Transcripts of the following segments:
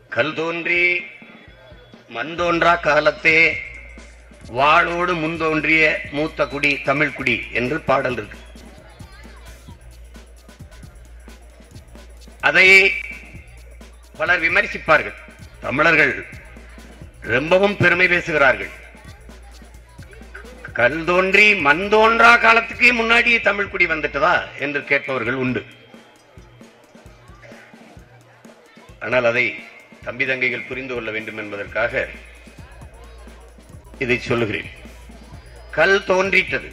கல் தோன்றி மண் தோன்றா காலத்தே வாளோடு முன்தோன்றிய மூத்த குடி தமிழ் குடி என்று பாடல் இருக்கு அதை பலர் விமர்சிப்பார்கள் தமிழர்கள் ரொம்பவும் பெருமை பேசுகிறார்கள் கல் தோன்றி மண் தோன்றா காலத்துக்கே முன்னாடி தமிழ் குடி வந்துட்டதா என்று கேட்பவர்கள் உண்டு ஆனால் அதை தம்பி தங்கைகள் புரிந்து கொள்ள வேண்டும் என்பதற்காக இதை சொல்லுகிறேன் கல் தோன்றிட்டது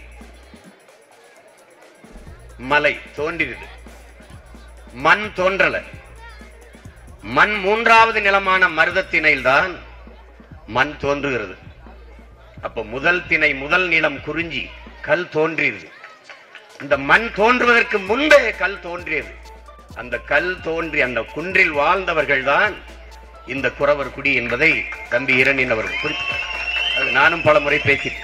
மலை தோன்றினது மண் தோன்றல மண் மூன்றாவது நிலமான மருதத்திணையில்தான் மண் தோன்றுகிறது அப்ப முதல் திணை முதல் நிலம் குறிஞ்சி கல் தோன்றியது இந்த மண் தோன்றுவதற்கு முன்பே கல் தோன்றியது அந்த கல் தோன்றி அந்த குன்றில் வாழ்ந்தவர்கள் தான் இந்த குறவர் குடி என்பதை தம்பி இரணின் அவர்கள் குறிப்பிட்டார் அது நானும் பல முறை பேசிட்டேன்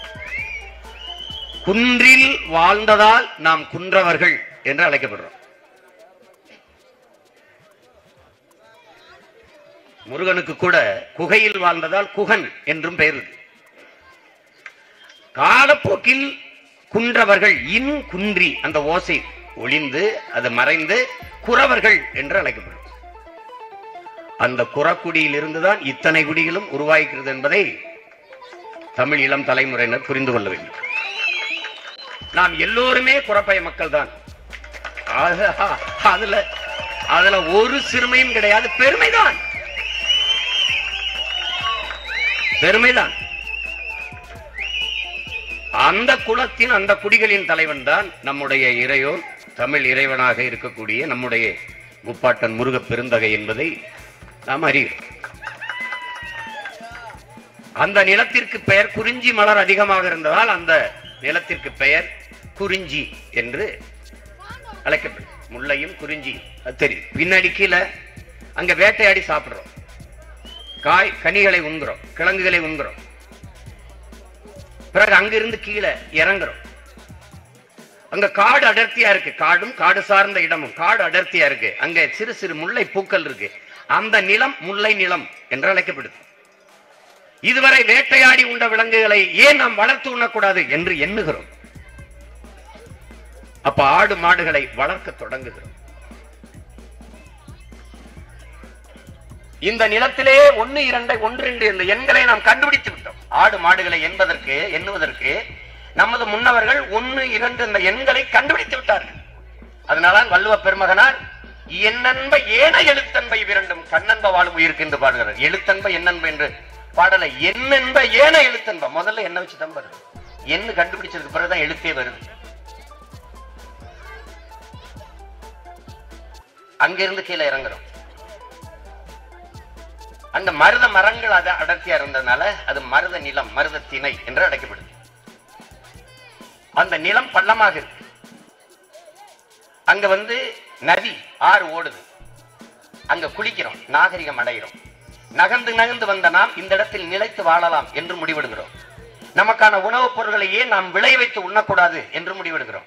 குன்றில் வாழ்ந்ததால் நாம் குன்றவர்கள் என்று அழைக்கப்படுறோம் முருகனுக்கு கூட குகையில் வாழ்ந்ததால் குகன் என்றும் பெயர் இருக்கு காலப்போக்கில் குன்றவர்கள் இன் குன்றி அந்த ஓசை ஒளிந்து அது மறைந்து குறவர்கள் என்று அழைக்கப்படும் அந்த குறக்குடியில் இருந்துதான் இத்தனை குடிகளும் உருவாகிறது என்பதை தமிழ் இளம் தலைமுறையினர் புரிந்து கொள்ள வேண்டும் நாம் எல்லோருமே குறப்பய மக்கள் தான் அதுல அதுல ஒரு சிறுமையும் கிடையாது பெருமைதான் பெருமைதான் அந்த குலத்தின் அந்த குடிகளின் தலைவன் தான் நம்முடைய இறையோன் தமிழ் இறைவனாக இருக்கக்கூடிய நம்முடைய முப்பாட்டன் முருக பெருந்தகை என்பதை நாம் அறிகிறோம் அந்த நிலத்திற்கு பெயர் குறிஞ்சி மலர் அதிகமாக இருந்ததால் அந்த நிலத்திற்கு பெயர் குறிஞ்சி என்று அழைக்கப்படும் முல்லையும் குறிஞ்சியும் அது தெரியும் பின்னாடி கீழே அங்க வேட்டையாடி சாப்பிடுறோம் காய் கனிகளை உண்கிறோம் கிழங்குகளை உண்கிறோம் பிறகு அங்கிருந்து கீழே இறங்குறோம் அங்க காடு அடர்த்தியா இருக்கு காடும் காடு சார்ந்த இடமும் காடு அடர்த்தியா இருக்கு அங்க சிறு சிறு முல்லை பூக்கள் இருக்கு அந்த நிலம் முல்லை நிலம் என்று அழைக்கப்படுது இதுவரை வேட்டையாடி உண்ட விலங்குகளை ஏன் நாம் வளர்த்து உண்ணக்கூடாது என்று எண்ணுகிறோம் அப்ப ஆடு மாடுகளை வளர்க்க தொடங்குகிறோம் இந்த நிலத்திலே ஒன்னு இரண்டை ஒன்று இரண்டு என்ற எண்களை நாம் கண்டுபிடித்து விட்டோம் ஆடு மாடுகளை என்பதற்கு எண்ணுவதற்கு நமது முன்னவர்கள் ஒன்னு இரண்டு என்ற எண்களை கண்டுபிடித்து விட்டார்கள் அதனால வள்ளுவ பெருமகனார் எண்ணன்ப ஏன எழுத்தன்பை விரண்டும் கண்ணன்ப வாழும் உயிருக்கு என்று பாடுகிறார் எழுத்தன்ப எண்ணன்ப என்று பாடல எண்ணென்ப ஏன எழுத்தன்ப முதல்ல என்ன வச்சு தான் வருது எண்ணு கண்டுபிடிச்சதுக்கு பிறகுதான் எழுத்தே வருது அங்கிருந்து கீழே இறங்குறோம் அந்த மருத மரங்கள் அத அடர்த்தியா இருந்ததுனால அது மருத நிலம் மருத திணை என்று அழைக்கப்படுது அந்த நிலம் பள்ளமாக இருக்கு அங்க வந்து நதி ஆறு ஓடுது அங்க குளிக்கிறோம் நாகரிகம் அடைகிறோம் நகர்ந்து நகர்ந்து வந்த நாம் இந்த இடத்தில் நிலைத்து வாழலாம் என்று முடிவெடுக்கிறோம் நமக்கான உணவுப் பொருட்களையே நாம் விளை வைத்து உண்ணக்கூடாது என்று முடிவெடுக்கிறோம்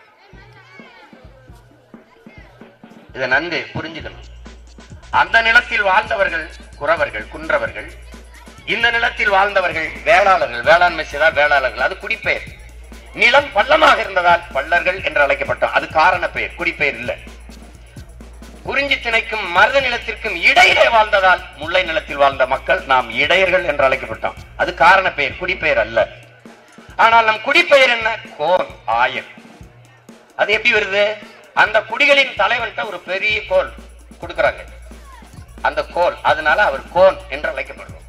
இதை நன்கு புரிஞ்சுக்கணும் அந்த நிலத்தில் வாழ்ந்தவர்கள் குறவர்கள் குன்றவர்கள் இந்த நிலத்தில் வாழ்ந்தவர்கள் வேளாளர்கள் வேளாண்மை செய்தால் வேளாளர்கள் அது குடிப்பெயர் நிலம் பள்ளமாக இருந்ததால் பள்ளர்கள் என்று அழைக்கப்பட்டோம் அது காரண பெயர் குடிப்பெயர் இல்லை குறிஞ்சி திணைக்கும் மருத நிலத்திற்கும் இடையிலே வாழ்ந்ததால் முல்லை நிலத்தில் வாழ்ந்த மக்கள் நாம் இடையர்கள் என்று அழைக்கப்பட்டோம் அது காரண பெயர் குடிப்பெயர் அல்ல ஆனால் நம் குடிப்பெயர் என்ன கோன் ஆயர் அது எப்படி வருது அந்த குடிகளின் தலைவன்கிட்ட ஒரு பெரிய கோல் கொடுக்கறாங்க அந்த கோல் அதனால அவர் கோன் என்று அழைக்கப்படுறோம்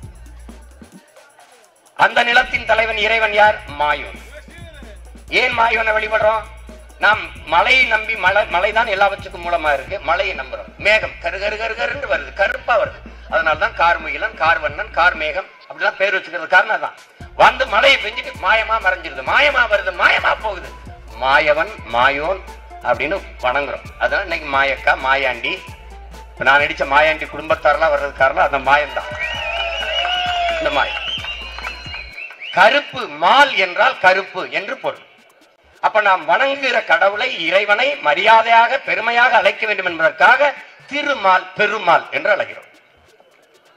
அந்த நிலத்தின் தலைவன் இறைவன் யார் மாயோன் ஏன் மாயோனை வழிபடுறோம் நாம் மழையை நம்பி மழை மழைதான் எல்லாவற்றுக்கும் மூலமா இருக்கு மழையை நம்புறோம் மேகம் கரு கரு கரு கருன்னு வருது கருப்பா வருது அதனால தான் கார்முகிலன் கார்வண்ணன் கார் மேகம் அப்படிலாம் பேர் வச்சுக்கிறது காரணம் தான் வந்து மழையை பெஞ்சிட்டு மாயமா மறைஞ்சிருது மாயமா வருது மாயமா போகுது மாயவன் மாயோன் அப்படின்னு வணங்குறோம் அதனால இன்னைக்கு மாயக்கா மாயாண்டி இப்ப நான் நடிச்ச மாயாண்டி குடும்பத்தாரெல்லாம் வர்றது காரணம் அந்த மாயம்தான் இந்த மாயம் கருப்பு மால் என்றால் கருப்பு என்று பொருள் அப்ப நாம் வணங்குகிற கடவுளை இறைவனை மரியாதையாக பெருமையாக அழைக்க வேண்டும் என்பதற்காக திருமால் பெருமாள் என்று அழைக்கிறோம்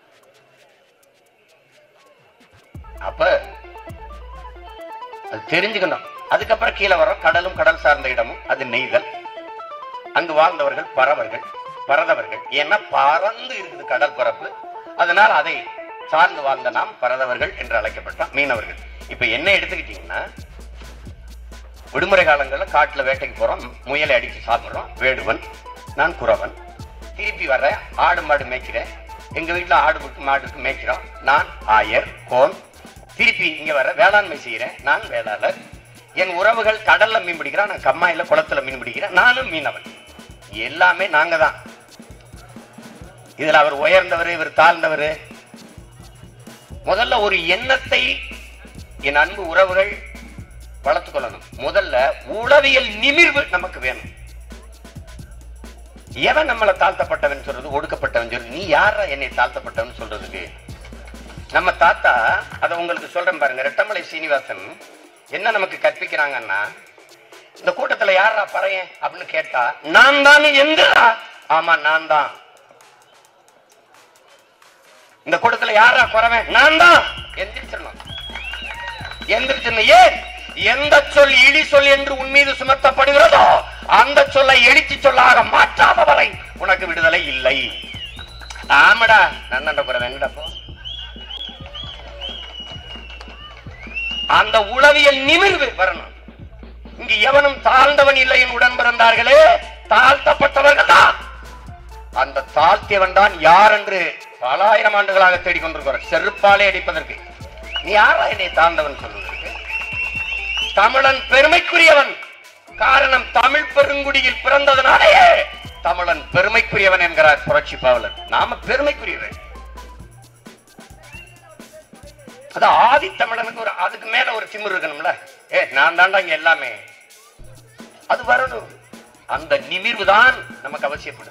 அப்ப அது தெரிஞ்சுக்கணும் அதுக்கப்புறம் கீழே வரும் கடலும் கடல் சார்ந்த இடமும் அது நெய்தல் அங்கு வாழ்ந்தவர்கள் பறவர்கள் பரதவர்கள் ஏன்னா பறந்து இருக்குது கடல் பரப்பு அதனால் அதை சார்ந்து வாழ்ந்த நாம் பரதவர்கள் என்று அழைக்கப்பட்டோம் மீனவர்கள் இப்ப என்ன எடுத்துக்கிட்டீங்கன்னா விடுமுறை காலங்களில் காட்டுல வேட்டைக்கு போறோம் முயலை அடிச்சு சாப்பிடுறோம் வேடுவன் நான் குறவன் திருப்பி வர்றேன் ஆடு மாடு மேய்க்கிறேன் எங்க வீட்டுல ஆடு விட்டு மாடு விட்டு மேய்க்கிறோம் நான் ஆயர் கோன் திருப்பி இங்க வர வேளாண்மை செய்கிறேன் நான் வேளாளர் என் உறவுகள் கடல்ல மீன் பிடிக்கிறான் நான் கம்மாயில குளத்துல மீன் பிடிக்கிறேன் நானும் மீனவன் எல்லாமே நாங்க தான் இதுல அவர் உயர்ந்தவர் இவர் தாழ்ந்தவர் முதல்ல ஒரு எண்ணத்தை என் அன்பு உறவுகள் வளர்த்துக் கொள்ளணும் முதல்ல உளவியல் நிமிர்வு நமக்கு வேணும் எவன் நம்மளை தாழ்த்தப்பட்டவன் சொல்றது ஒடுக்கப்பட்டவன் சொல்றது நீ யாரா என்னை தாழ்த்தப்பட்டவன் சொல்றதுக்கு நம்ம தாத்தா அதை உங்களுக்கு சொல்றேன் பாருங்க ரெட்டமலை சீனிவாசன் என்ன நமக்கு கற்பிக்கிறாங்கன்னா இந்த கூட்டத்துல யாரா பறையன் அப்படின்னு கேட்டா நான் தான் எந்தடா ஆமா நான் தான் இந்த கூட்டத்துல யாரா குறவன் நான் தான் எந்திரிச்சிடணும் எந்திரிச்சிடணும் ஏன் எந்த சொல் இடி சொல் என்று உன் மீது சுமத்தப்படுகிறதோ அந்த சொல்லை எழுச்சி சொல்லாக மாற்றாத வரை உனக்கு விடுதலை இல்லை ஆமாடா நன்னண்ட குறவன் என்னடா போ அந்த உளவியல் நிமிர்வு வரணும் இங்கு எவனும் தாழ்ந்தவன் இல்லை என் உடன் பிறந்தார்களே தாழ்த்தப்பட்டவர்கள் தான் அந்த தாழ்த்தியவன் தான் யார் என்று பல ஆயிரம் ஆண்டுகளாக தேடிக்கொண்டிருக்கிறார் செருப்பாலே அடிப்பதற்கு நீ யாரா என்னை தாழ்ந்தவன் சொல்வதற்கு தமிழன் பெருமைக்குரியவன் காரணம் தமிழ் பெருங்குடியில் பிறந்ததனாலேயே தமிழன் பெருமைக்குரியவன் என்கிறார் புரட்சி பாவலர் நாம பெருமைக்குரியவன் அது ஆதி தமிழனுக்கு ஒரு அதுக்கு மேல ஒரு திமிரு இருக்கணும்ல ஏ நான் தாண்டா இங்க எல்லாமே அது வரணும் அந்த நிமிர்வு தான் நமக்கு அவசியப்படுது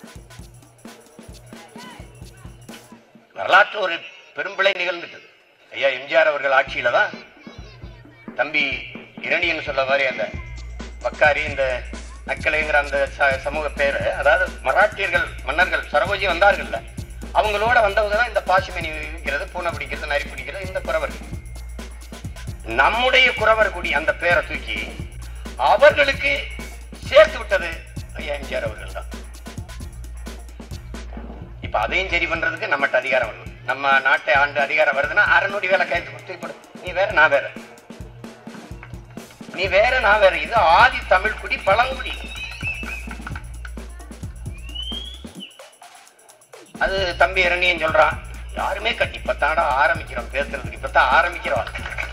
வரலாற்று ஒரு பெரும்பிழை நிகழ்ந்துட்டது ஐயா எம்ஜிஆர் அவர்கள் ஆட்சியில தான் தம்பி இரணியன் சொல்ல மாதிரி அந்த பக்காரி இந்த நக்கலைங்கிற அந்த ச- சமூக பேரு அதாவது மராட்டியர்கள் மன்னர்கள் சரபோஜி வந்தார்கள்ல அவங்களோட வந்தவங்க தான் இந்த பாசிமணி விற்கிறது பூனை பிடிக்கிறது நரி பிடிக்கிறது இந்த குறவர்கள் நம்முடைய குறவர் குடி அந்த பேரை தூக்கி அவர்களுக்கு சேர்த்து விட்டது ஐயா எம்ஜிஆர் அவர்கள் தான் இப்ப அதையும் சரி பண்றதுக்கு நம்மகிட்ட அதிகாரம் வருது நம்ம நாட்டை ஆண்டு அதிகாரம் வருதுன்னா அறநூறு வேலை கைது கொடுத்து கொடு நீ வேற நான் வேற நீ வேற நான் வேற இது ஆதி தமிழ் குடி பழங்குடி அது தம்பி இரணியன் சொல்றான் யாருமே கட்டி இப்பத்தாடா ஆரம்பிக்கிறோம் பேசுறதுக்கு இப்பதான் ஆரம்பிக்கிறோம்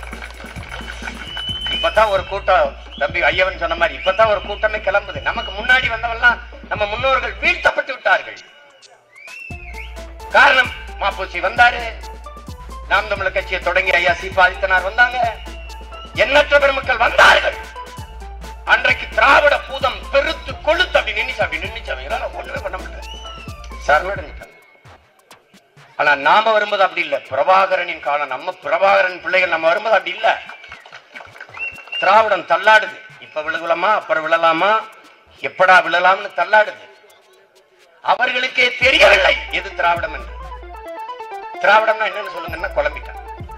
இப்பதான் ஒரு கூட்டம் தம்பி ஐயவன் சொன்ன மாதிரி இப்பதான் ஒரு கூட்டமே கிளம்புது நமக்கு முன்னாடி வந்தவெல்லாம் நம்ம முன்னோர்கள் வீழ்த்தப்பட்டு விட்டார்கள் காரணம் மாப்பூசி வந்தாரு நாம் தமிழர் கட்சியை தொடங்கி ஐயா சீபா ஆதித்தனார் வந்தாங்க எண்ணற்ற பெருமக்கள் வந்தார்கள் அன்றைக்கு திராவிட பூதம் பெருத்து கொழுத்து அப்படி நின்னுச்சு அப்படி நின்னுச்சு அவங்களால ஒண்ணுமே பண்ண முடியல சரணடைஞ்சிட்டாங்க ஆனா நாம வரும்போது அப்படி இல்ல பிரபாகரனின் காலம் நம்ம பிரபாகரன் பிள்ளைகள் நம்ம வரும்போது அப்படி இல்ல திராவிடம் தள்ளாடுது இப்ப விழுகலாமா அப்புறம் விழலாமா எப்படா விழலாம்னு தள்ளாடுது அவர்களுக்கே தெரியவில்லை எது திராவிடம் என்று திராவிடம்னா என்னன்னு சொல்லுங்கன்னா குழம்பிட்டான்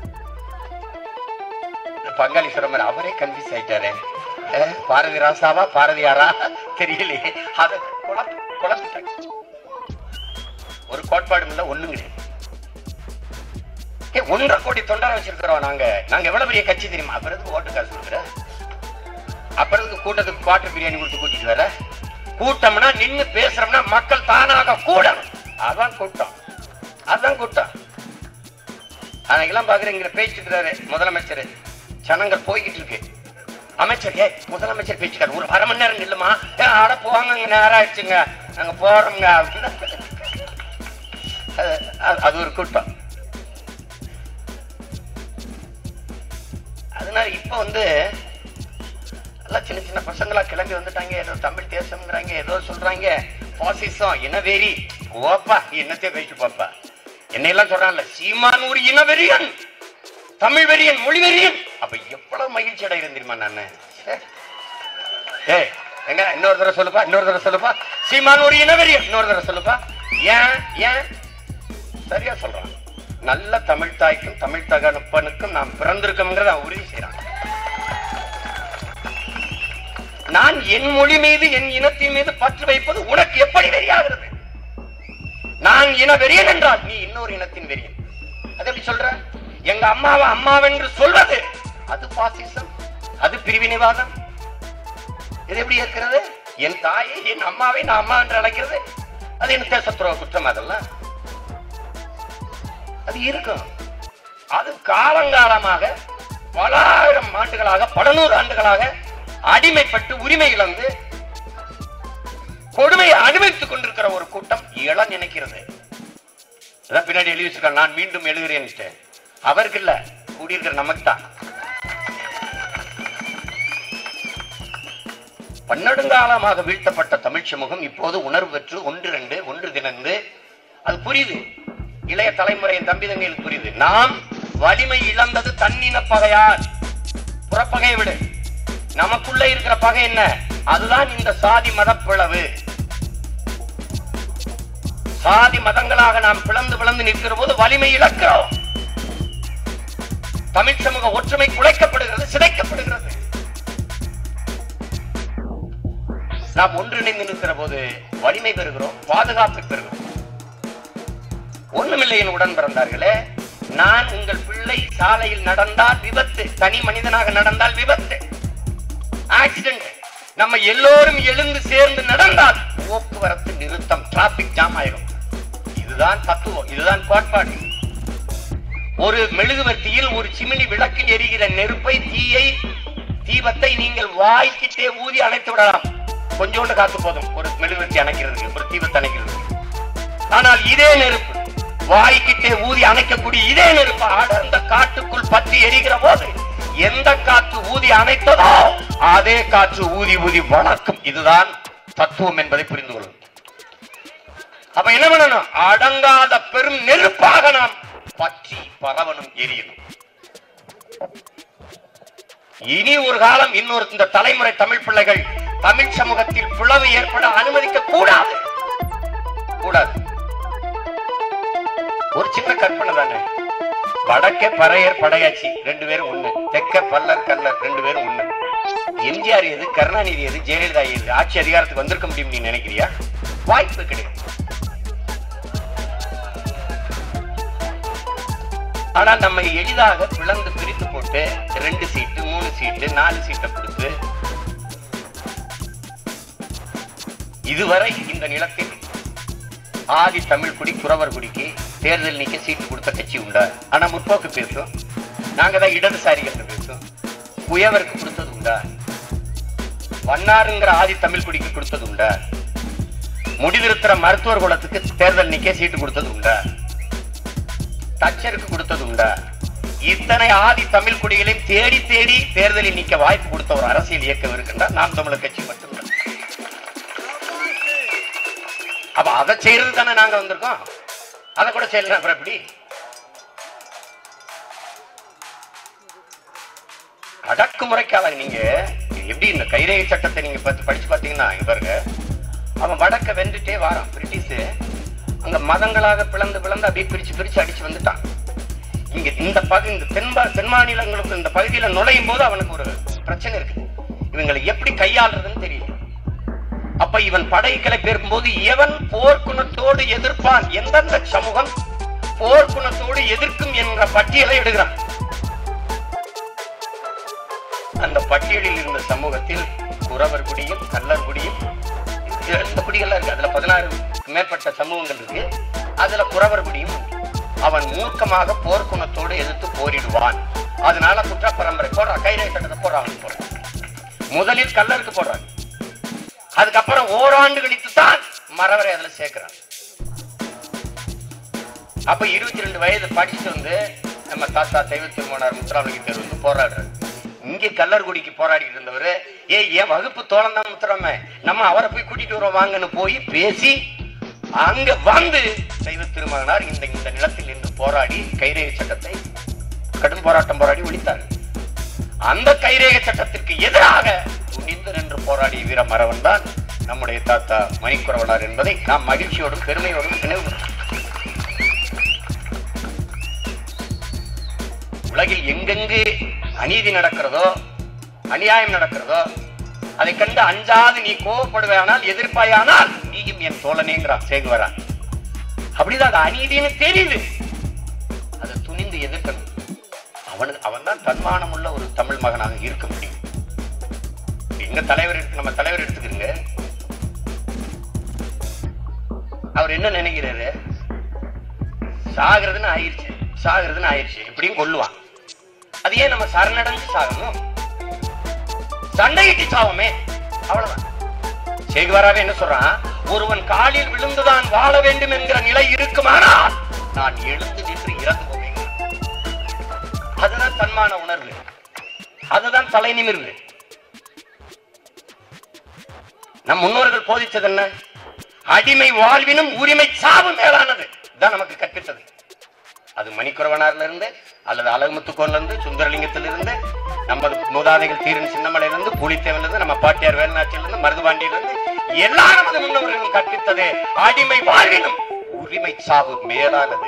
இந்த பங்காளி சொல்ற மாதிரி அவரே கன்ஃபியூஸ் ஆயிட்டாரே அஹ், பாரதி ராசாவா பாரதியாரா தெரியலையே அதை குழப்ப குழம்பிட்டாங்க ஒரு கோட்பாடும் இல்ல ஒண்ணும் கிடையாது ஏ, ஒன்றரை கோடி தொண்டரை வச்சிருக்கிறோம் நாங்க நாங்க எவ்வளவு பெரிய கட்சி தெரியுமா அப்புறம் எதுக்கு ஓட்டு காசு கொடுக்குற அப்புறம் எதுக்கு கூட்டத்துக்கு குவாட்டர் பிரியாணி கொடுத்து கூட்டிட்டு வர கூட்டம்னா நின்னு பேசுறோம்னா மக்கள் தானாக கூடணும் அதான் கூட்டம் அதான் கூட்டம் அன்னைக்கெல்லாம் பாக்குறேன் இங்க பேசிட்டு இருக்கிறாரு முதலமைச்சர் ஜனங்கள் போய்கிட்டு இருக்கு அமைச்சர் ஏ முதலமைச்சர் பேசிட்டாரு ஒரு அரை மணி நேரம் நில்லுமா ஏ அட போவாங்க இங்க நேரம் ஆயிடுச்சுங்க நாங்க போறோங்க அப்படின்னு அது- அது- அது ஒரு கூட்டம் அதனால இப்ப வந்து எல்லாம் சின்ன சின்ன பசங்களா கிளம்பி வந்துட்டாங்க ஏதோ தமிழ் தேசம்ங்கிறாங்க ஏதோ சொல்றாங்க பாசிசம் இனவெறி ஓப்பா நீ என்னத்தையே பேச்சு பாப்பா என்னையெல்லாம் சொல்றான்ல சீமான் ஒரு இனவெறியன் தமிழ் வெறியன் மொழி வெறியன் அப்ப எவ்வளவு மகிழ்ச்சி அடைகிறேன் தெரியுமா நானு ச்சே. ஏய் எங்க இன்னொரு தடவை சொல்லுப்பா இன்னொரு தடவை சொல்லுப்பா சீமான் ஒரு இனவெறியன் இன்னொரு தடவை சொல்லுப்பா ஏன் ஏன் சரியா சொல்றான் நல்ல தமிழ் தாய்க்கும் தமிழ் தகப்பனுக்கும் நாம் பிறந்திருக்கோம்ங்கிறத அவன் உறுதி செய்யறான் நான் என் மொழி மீது என் இனத்தின் மீது பற்று வைப்பது உனக்கு எப்படி வெறியாகிறது நான் இன வெறியன் என்றால் நீ இன்னொரு இனத்தின் வெறியன் அது எப்படி சொல்ற எங்க அம்மாவை அம்மாவென்று சொல்வது அது பாசிசம் அது பிரிவினைவாதம் இது எப்படி இருக்கிறது என் தாயை என் அம்மாவை நான் அம்மா என்று அழைக்கிறது அது என்ன தேசத்துறவு குற்றம் அதெல்லாம் அது இருக்கும் அது காலங்காலமாக பல ஆயிரம் ஆண்டுகளாக பல நூறு ஆண்டுகளாக அடிமைப்பட்டு உரிமை இழந்து கொடுமையை அனுபவித்துக் கொண்டிருக்கிற ஒரு கூட்டம் இள நினைக்கிறது அதான் பின்னாடி எழுதி வச்சிருக்காங்க நான் மீண்டும் எழுதுகிறேன் அவருக்கு இல்ல கூடியிருக்கிற நமக்கு தான் பன்னெடுங்காலமாக வீழ்த்தப்பட்ட தமிழ் சமூகம் இப்போது உணர்வு பெற்று ஒன்று ரெண்டு ஒன்று தினந்து அது புரியுது இளைய தலைமுறையின் தம்பி தங்கைகளுக்கு புரியுது நாம் வலிமை இழந்தது தன்னின பகையால் புறப்பகையை விடு நமக்குள்ள இருக்கிற பகை என்ன அதுதான் இந்த சாதி மத பிளவு சாதி மதங்களாக நாம் பிளந்து பிளந்து நிற்கிற போது வலிமை இழக்கிறோம் தமிழ் சமூக ஒற்றுமை குலைக்கப்படுகிறது சிதைக்கப்படுகிறது நாம் ஒன்றிணைந்து நிற்கிற போது வலிமை பெறுகிறோம் பாதுகாப்பு பெறுகிறோம் ஒண்ணுமில்லை என் உடன் பிறந்தார்களே நான் உங்கள் பிள்ளை சாலையில் நடந்தால் விபத்து தனி மனிதனாக நடந்தால் விபத்து ஆக்சிடென்ட் நம்ம எல்லோரும் எழுந்து சேர்ந்து நடந்தால் போக்குவரத்து நிறுத்தம் டிராபிக் ஜாம் ஆயிரும் இதுதான் தத்துவம் இதுதான் கோட்பாடு ஒரு மெழுகுவர்த்தியில் ஒரு சிமினி விளக்கில் எரிகிற நெருப்பை தீயை தீபத்தை நீங்கள் வாய்க்கிட்டே ஊதி அணைத்து விடலாம் கொஞ்சோண்டு காத்து போதும் ஒரு மெழுகுவர்த்தி அணைக்கிறதுக்கு ஒரு தீபத்தை அணைக்கிறதுக்கு ஆனால் இதே நெருப்பு வாய்க்கிட்டே ஊதி அணைக்கக்கூடிய இதே நெருப்பு அடர்ந்த காட்டுக்குள் பற்றி எரிகிற போது எந்த காற்று ஊதி அணைத்ததோ அதே காற்று ஊதி ஊதி வளர்க்கும் இதுதான் தத்துவம் என்பதை புரிந்து கொள்ளும் அப்ப என்ன பண்ணணும் அடங்காத பெரும் நெருப்பாக நாம் பற்றி பரவணும் எரியணும் இனி ஒரு காலம் இன்னொரு இந்த தலைமுறை தமிழ் பிள்ளைகள் தமிழ் சமூகத்தில் பிளவு ஏற்பட அனுமதிக்க கூடாது கூடாது ஒரு சின்ன கற்பனை தானே வடக்கே பறையர் படையாச்சி ரெண்டு பேரும் ஒண்ணு தெற்க பல்லர் கல்லர் ரெண்டு பேரும் ஒண்ணு எம்ஜிஆர் எது கருணாநிதி எது ஜெயலலிதா எது ஆட்சி அதிகாரத்துக்கு வந்திருக்க முடியும் நீ நினைக்கிறியா வாய்ப்பு கிடையாது ஆனால் நம்ம எளிதாக பிளந்து பிரித்து போட்டு ரெண்டு சீட்டு மூணு சீட்டு நாலு சீட்டை கொடுத்து இதுவரை இந்த நிலத்தில் ஆதி தமிழ் குடி குறவர் குடிக்கு தேர்தல் நீக்க சீட்டு கொடுத்த கட்சி உண்டா ஆனா முற்போக்கு பேசும் நாங்க தான் இடதுசாரிகள் பேசும் குயவருக்கு கொடுத்தது உண்டா வண்ணாருங்கிற ஆதி தமிழ் குடிக்கு கொடுத்தது உண்டா முடிதிருக்கிற மருத்துவர் குலத்துக்கு தேர்தல் நீக்க சீட்டு கொடுத்தது உண்டா தச்சருக்கு கொடுத்தது உண்டா இத்தனை ஆதி தமிழ் குடிகளையும் தேடி தேடி தேர்தலில் நிக்க வாய்ப்பு கொடுத்த ஒரு அரசியல் இயக்கம் இருக்கின்றார் நாம் தமிழர் கட்சி மட்டும்தான் அப்ப அதை செய்யறது தானே நாங்க வந்திருக்கோம் அதை கூட செய்யலாம் அப்புறம் எப்படி அடக்குமுறைக்காக நீங்க எப்படி இந்த கைரேகை சட்டத்தை நீங்க பத்தி படிச்சு பாத்தீங்கன்னா இங்க பாருங்க அவன் வடக்க வென்றுட்டே வாரான் பிரிட்டிஷ் அங்க மதங்களாக பிளந்து பிளந்து அப்படியே பிரிச்சு பிரிச்சு அடிச்சு வந்துட்டான் இங்க இந்த பகுதி இந்த தென்பா தென் மாநிலங்களுக்கு இந்த பகுதியில நுழையும் போது அவனுக்கு ஒரு பிரச்சனை இருக்கு இவங்களை எப்படி கையாளுறதுன்னு தெரியல அப்ப இவன் படைகளை போது எவன் போர்க்குணத்தோடு எதிர்ப்பான் எந்தெந்த சமூகம் போர்க்குணத்தோடு எதிர்க்கும் என்ற பட்டியலை இடுகிறான் அந்த பட்டியலில் இருந்த சமூகத்தில் குறவர் குடியும் கல்லர் குடியும் இந்த குடிகள்லாம் இருக்கு அதுல பதினாறு மேற்பட்ட சமூகங்கள் இருக்கு அதுல குறவர் குடியும் உண்டு. அவன் மூர்க்கமாக போர்க்குணத்தோடு எதிர்த்து போரிடுவான் அதனால குற்ற பரம்பரை போடுறான் கைரேகை சட்டத்தை போடுறான் அவனுக்கு போடுறான் முதலில் கல்லருக்கு போடுறான் அதுக்கப்புறம் ஓராண்டு கழித்து தான் மறவரை அதுல சேர்க்கிறான் அப்ப இருபத்தி ரெண்டு வயது படிச்சுட்டு வந்து நம்ம தாத்தா தெய்வ திருமணர் முத்துராமலிங்க வந்து போராடுறாரு இங்க கல்லர்குடிக்கு போராடிட்டு இருந்தவர் ஏ என் வகுப்பு தோழன் தான் முத்துராம நம்ம அவரை போய் கூட்டிட்டு வரோம் வாங்கன்னு போய் பேசி அங்க வந்து தெய்வ திருமகனார் இந்த இந்த நிலத்தில் நின்று போராடி கைரேகை சட்டத்தை கடும் போராட்டம் போராடி ஒழித்தார் அந்த கைரேக சட்டத்திற்கு எதிராக துணிந்து நின்று போராடிய வீர மறவன் தான் நம்முடைய தாத்தா மணிக்குறவனார் என்பதை நாம் மகிழ்ச்சியோடும் பெருமையோடும் நினைவு கூறுகிறோம். உலகில் எங்கெங்கு அநீதி நடக்கிறதோ அநியாயம் நடக்கிறதோ அதை கண்டு அஞ்சாது நீ கோவப்படுவேயானால் எதிர்ப்பாயானால் நீயும் என் தோழனேங்கிறான் சேகுவரா அப்படிதான் அது அநீதின்னு தெரியுது அதை துணிந்து எதிர்க்கணும் அவனு அவன் தான் தன்மானம் உள்ள ஒரு தமிழ் மகனாக இருக்க முடியும் எங்க தலைவர் எடுத்து நம்ம தலைவர் எடுத்துக்கிறீங்க அவர் என்ன நினைக்கிறாரு சாகிறதுன்னு ஆயிருச்சு சாகிறதுன்னு ஆயிருச்சு எப்படியும் கொல்லுவான் அது ஏன் நம்ம சரணடைஞ்சு சாகணும் சண்டையிட்டு சாவமே அவ்வளவுதான் சேகுவாராவே என்ன சொல்றான் ஒருவன் காலில் விழுந்துதான் வாழ வேண்டும் என்கிற நிலை இருக்குமானால் நான் எழுந்து நின்று இறந்து போவேன் அதுதான் தன்மான உணர்வு அதுதான் தலை நிமிர்வு நம் முன்னோர்கள் போதிச்சது என்ன அடிமை வாழ்வினும் உரிமை சாவு மேலானது இதான் நமக்கு கற்பித்தது அது மணிக்குறவனார்ல இருந்து அல்லது அழகுமுத்துக்கோன்ல இருந்து சுந்தரலிங்கத்தில இருந்து நமது மூதாதைகள் தீரன் சின்னமலையில இருந்து புலித்தேவன்ல இருந்து நம்ம பாட்டியார் வேலுநாச்சியில இருந்து மருதுபாண்டியில இருந்து எல்லா நமது முன்னோர்களும் கற்பித்தது அடிமை வாழ்வினும் உரிமை சாவு மேலானது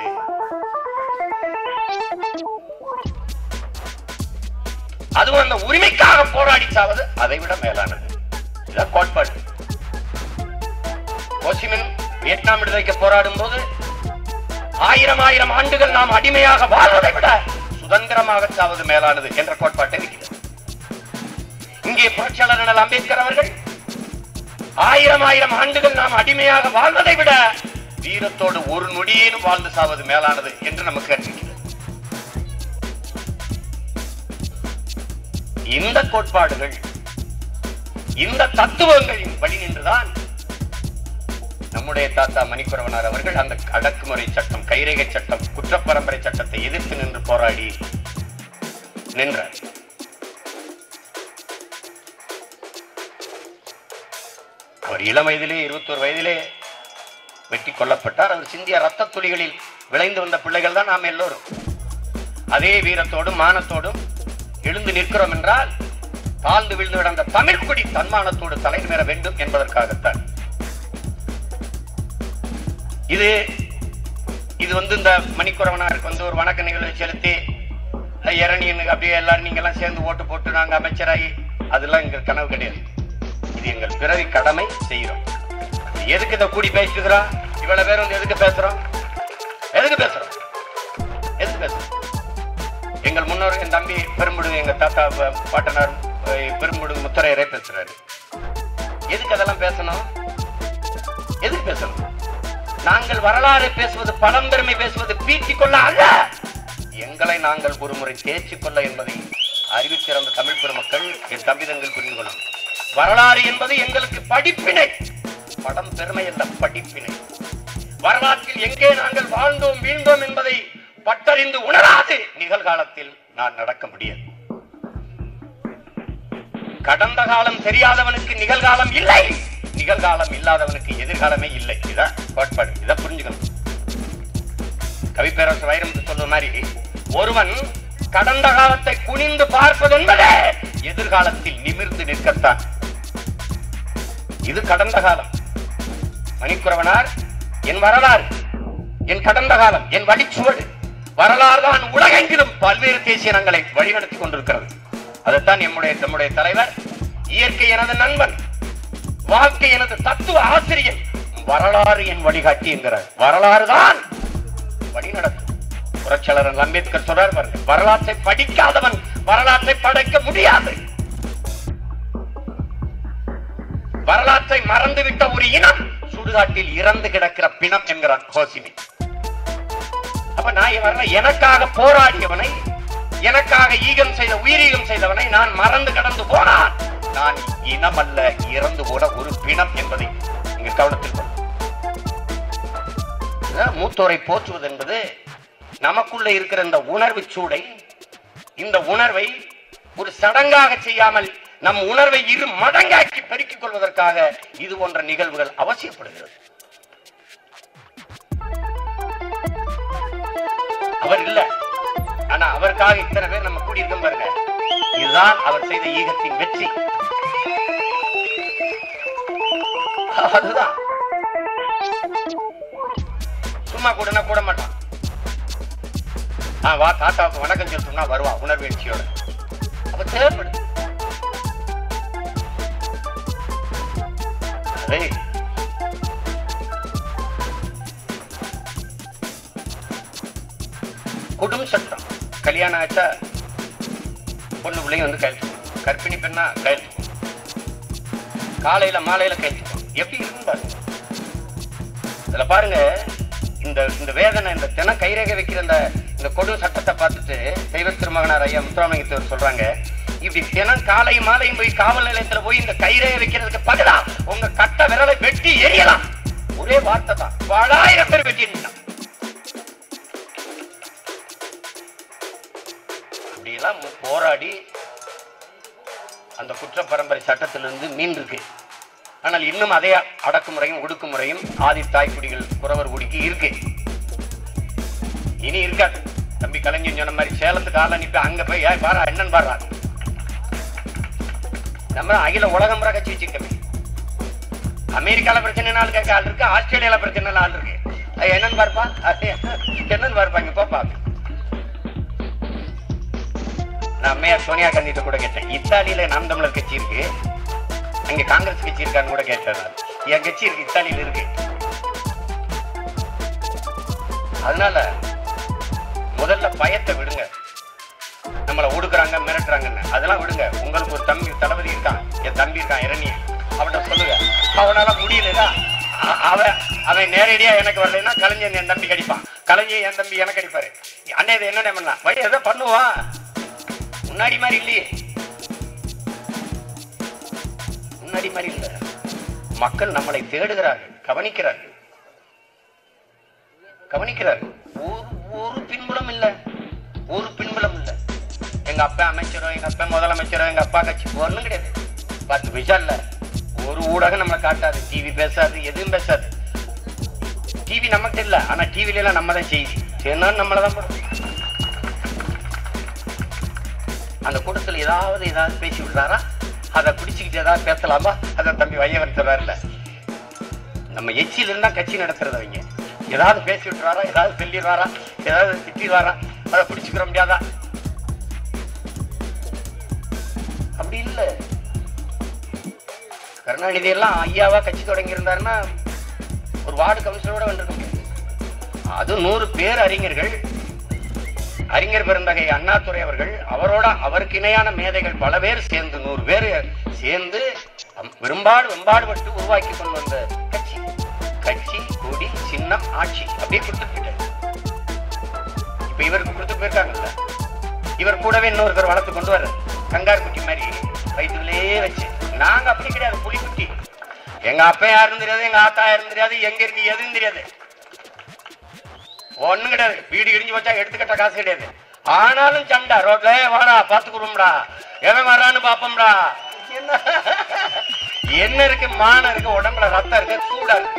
அதுவும் அந்த உரிமைக்காக போராடி சாவது அதை விட மேலானது இதான் கோட்பாடு கோசிமின் வியட்நாம் விடுதலைக்கு போராடும் போது ஆயிரம் ஆயிரம் ஆண்டுகள் நாம் அடிமையாக வாழ்வதை விட சுதந்திரமாக சாவது மேலானது என்ற கோட்பாட்டை இருக்கிறது இங்கே புரட்சியாளர் அண்ணல் அம்பேத்கர் அவர்கள் ஆயிரம் ஆயிரம் ஆண்டுகள் நாம் அடிமையாக வாழ்வதை விட வீரத்தோடு ஒரு நொடியேனும் வாழ்ந்து சாவது மேலானது என்று நமக்கு கற்பிக்கிறது இந்த கோட்பாடுகள் இந்த தத்துவங்களின் வழி நின்றுதான் நம்முடைய தாத்தா மணிக்குறவனார் அவர்கள் அந்த அடக்குமுறை சட்டம் கைரேகை சட்டம் குற்றப்பரம்பரை சட்டத்தை எதிர்த்து நின்று போராடி நின்றார் அவர் இளம் வயதிலே இருபத்தோரு வயதிலே வெட்டி கொல்லப்பட்டார் அவர் சிந்திய ரத்த துளிகளில் விளைந்து வந்த பிள்ளைகள் தான் நாம் எல்லோரும் அதே வீரத்தோடும் மானத்தோடும் எழுந்து நிற்கிறோம் என்றால் தாழ்ந்து விழுந்து கிடந்த தமிழ் குடி தன்மானத்தோடு தலை நிமிர வேண்டும் என்பதற்காகத்தான் இது இது வந்து இந்த மணிக்குறவனாருக்கு வந்து ஒரு வணக்க நிகழ்வு செலுத்தி அஹ், இரணியனுக்கு அப்படியே எல்லாரும் நீங்க எல்லாம் சேர்ந்து ஓட்டு போட்டு நாங்க அமைச்சராகி அதெல்லாம் எங்க கனவு கிடையாது இது எங்கள் பிறவி கடமை செய்கிறோம் எதுக்கு இதை கூடி பேசிட்டு இருக்கிறோம் இவ்வளவு பேர் வந்து எதுக்கு பேசுறோம் எதுக்கு பேசுறோம் எதுக்கு பேசுறோம் எங்கள் முன்னோர் என் தம்பி பெரும்புடு எங்க தாத்தா ப- பாட்டனார் அஹ், பெரும்புடு முத்தரையரே பேசுறாரு எதுக்கு அதெல்லாம் பேசணும் எதுக்கு பேசணும் நாங்கள் வரலாறு பேசுவது பழம்பெருமை பேசுவது பீச்சிக் கொள்ள அல்ல எங்களை நாங்கள் ஒருமுறை தேர்ச்சிக் கொள்ள என்பதை அறிவித்திருந்த தமிழ் பெருமக்கள் என் தம்பிதங்கள் புரிந்து கொள்ளும் வரலாறு என்பது எங்களுக்கு படிப்பினை படம் பெருமை அல்ல படிப்பினை வரலாற்றில் எங்கே நாங்கள் வாழ்ந்தோம் வீழ்ந்தோம் என்பதை பட்டறிந்து உணராது நிகழ்காலத்தில் நான் நடக்க முடியாது கடந்த காலம் தெரியாதவனுக்கு நிகழ்காலம் இல்லை நிகழ்காலம் இல்லாதவனுக்கு எதிர்காலமே இல்லை இதான் கோட்பாடு இதை புரிஞ்சுக்கணும் கவிப்பேரரசு வைரமுத்து சொல்ற மாதிரி ஒருவன் கடந்த காலத்தை குனிந்து பார்ப்பது என்பதே எதிர்காலத்தில் நிமிர்ந்து நிற்கத்தான் இது கடந்த காலம் மணிக்குறவனார் என் வரலாறு என் கடந்த காலம் என் வழிச்சுவடு வரலாறு தான் உலகெங்கிலும் பல்வேறு தேசிய இனங்களை வழிநடத்தி கொண்டிருக்கிறது அதைத்தான் நம்முடைய நம்முடைய தலைவர் இயற்கை எனது நண்பன் வாழ்க்கை எனது தத்துவ ஆசிரியர் வரலாறு என் வழிகாட்டி என்கிறார் வரலாறு தான் வழிநடத்தும் புரட்சியாளர் அம்பேத்கர் சொல்றார் பாருங்க வரலாற்றை படிக்காதவன் வரலாற்றை படைக்க முடியாது வரலாற்றை மறந்துவிட்ட ஒரு இனம் சுடுகாட்டில் இறந்து கிடக்கிற பிணம் என்கிறான் ஹோசிமி அப்ப நான் வரல எனக்காக போராடியவனை எனக்காக ஈகம் செய்த உயிரீகம் செய்தவனை நான் மறந்து கடந்து போனான் நான் இனம் அல்ல இறந்து போன ஒரு பிணம் என்பதை இங்கு கவனத்தில் கொள்ளும் அதான் மூத்தோரை போற்றுவது என்பது நமக்குள்ள இருக்கிற இந்த உணர்வு சூடை இந்த உணர்வை ஒரு சடங்காக செய்யாமல் நம் உணர்வை இரு மடங்காக்கி பெருக்கிக் கொள்வதற்காக இது போன்ற நிகழ்வுகள் அவசியப்படுகிறது அவர் இல்ல ஆனா அவருக்காக இத்தனை பேர் நம்ம கூடியிருக்கோம் பாருங்க இதுதான் அவர் செய்த ஈகத்தின் வெற்றி அதுதான் சும்மா கூடனா கூட மாட்டான் ஆ வா தாத்தாவுக்கு வணக்கம் சொல்லிட்டோம்னா வருவா உணர்வெழுச்சியோட அப்ப தேவைப்படுது ஏய், குடும்ப சட்டம் கல்யாணம் ஆச்சா பொண்ணு பிள்ளைங்க வந்து கையெழுத்து போடும். கர்ப்பிணி பெண்ணா கையெழுத்து போடும். காலையில மாலையில கையெழுத்து போடும். எப்படி இருக்கும் பாருங்க இதுல பாருங்க இந்த இந்த வேதனை இந்த தினம் கைரேகை வைக்கிற இந்த இந்த கொடு சட்டத்தை பார்த்துட்டு தெய்வ திருமகனார் ஐயா முத்துராமலிங்கத்தவர் சொல்றாங்க இப்படி தினம் காலை மாலையும் போய் காவல் நிலையத்துல போய் இந்த கைரேகை வைக்கிறதுக்கு பதிலா உங்க கட்ட விரலை வெட்டி எரியலாம் ஒரே வார்த்தை தான் பலாயிரம் பேர் வெட்டி எறிஞ்சிட்டான். இப்படியெல்லாம் மு- போராடி அந்த குற்ற பரம்பரை சட்டத்திலிருந்து மீன் இருக்கு ஆனால் இன்னும் அதே அடக்குமுறையும் ஒடுக்குமுறையும் ஆதி தாய்க்குடிகள் குறவர் குடிக்கு இருக்கு இனி இருக்காது தம்பி கலைஞர் சொன்ன மாதிரி சேலத்துக்கு ஆள் அனுப்பி அங்க போய் ஏய் பாரா என்னன்னு பாரா நம்ம அகில உலகம் முறை கட்சி வச்சிருக்கோமே அமெரிக்கால பிரச்சனை ஆள் கேட்க ஆள் இருக்கு ஆஸ்திரேலியால பிரச்சனை ஆள் இருக்கு அது என்னன்னு பார்ப்பா அது என்னன்னு பார்ப்பா இங்க போப்பா நான் அம்மையார் சோனியா காந்திட்ட கூட கேட்டேன் இத்தாலியில நாம் தமிழர் கட்சி இருக்கு அங்க காங்கிரஸ் கட்சி இருக்கான்னு கூட கேட்டேன் நான். என் கட்சி இருக்கு இத்தாலியில இருக்கு அதனால முதல்ல பயத்தை விடுங்க நம்மளை ஒடுக்குறாங்க மிரட்டுறாங்கன்னு அதெல்லாம் விடுங்க உங்களுக்கு ஒரு தம்பி தளபதி இருக்கான் என் தம்பி இருக்கான் இரணிய அவன்கிட்ட சொல்லுங்க அவனால முடியலடா அ- அவன் அவன் நேரடியா எனக்கு வரலைன்னா கலைஞன் என் தம்பி கடிப்பான் கலைஞர் என் தம்பி எனக்கு அடிப்பாரு அண்ணே இது என்ன பண்ணலாம் வழி எதை பண்ணுவான் முன்னாடி மாதிரி இல்லையே முன்னாடி மாதிரி இல்ல மக்கள் நம்மளை தேடுகிறார்கள் கவனிக்கிறார்கள் கவனிக்கிறார்கள் ஒரு ஒரு பின்புலம் இல்ல ஒரு பின்புலம் இல்ல எங்க அப்பா அமைச்சரோ எங்க அப்பா முதலமைச்சரோ எங்க அப்பா கட்சி ஒண்ணும் கிடையாது பத்து பைசா இல்ல ஒரு ஊடகம் நம்மளை காட்டாது டிவி பேசாது எதுவும் பேசாது டிவி நமக்கு இல்ல ஆனா டிவில எல்லாம் நம்ம தான் செய்தி செய்யணும் நம்மள தான் போடும் அந்த கூட்டத்தில் ஏதாவது ஏதாவது பேசி விடுறாரா அதை பிடிச்சிக்கிட்டு ஏதாவது பேசலாமா அதை தம்பி வையவன் சொல்றாருல நம்ம எச்சியில் இருந்தா கட்சி நடத்துறது அவங்க ஏதாவது பேசி விட்டுறாரா ஏதாவது சொல்லிடுவாரா ஏதாவது திட்டிடுவாரா அதை பிடிச்சிக்கிற முடியாதா அப்படி இல்ல கருணாநிதி எல்லாம் ஐயாவா கட்சி தொடங்கி இருந்தாருன்னா ஒரு வார்டு கவுன்சிலரோட வந்திருக்க முடியாது அது நூறு பேர் அறிஞர்கள் அறிஞர் பெருந்தகை அண்ணாதுரை அவர்கள் அவரோட அவருக்கு இணையான மேதைகள் பல பேர் சேர்ந்து நூறு பேர் சேர்ந்து அம்- வெறும்பாடு வெம்பாடுபட்டு உருவாக்கி கொண்டு வந்த கட்சி கட்சி கொடி சின்னம் ஆட்சி அப்படியே கொடுத்துட்டு போயிட்டாரு. இப்ப இவருக்கு கொடுத்து போயிருக்காங்கல்ல இவர் கூடவே இன்னொருத்தர் வளர்த்து கொண்டு வர்றாரு கங்காரு குட்டி மாதிரி வயிற்றுலயே வச்சு நாங்க அப்படி கிடையாது புலிக்குட்டி எங்க அப்பா யாருன்னு தெரியாது எங்க ஆத்தா யாருன்னு தெரியாது எங்க இருக்கு எதுவும் தெரியாது ஒண்ணும் கிடையாது வீடு இடிஞ்சு வச்சா எடுத்துக்கிட்ட காசு கிடையாது ஆனாலும் சண்டை ரோட்ல "ஏய், வாடா பாத்துக்குறோம்டா எவன் வரான்னு பாப்போம்டா என்ன என்ன இருக்கு மானம் இருக்கு உடம்புல ரத்தம் இருக்கு சூடா இருக்கு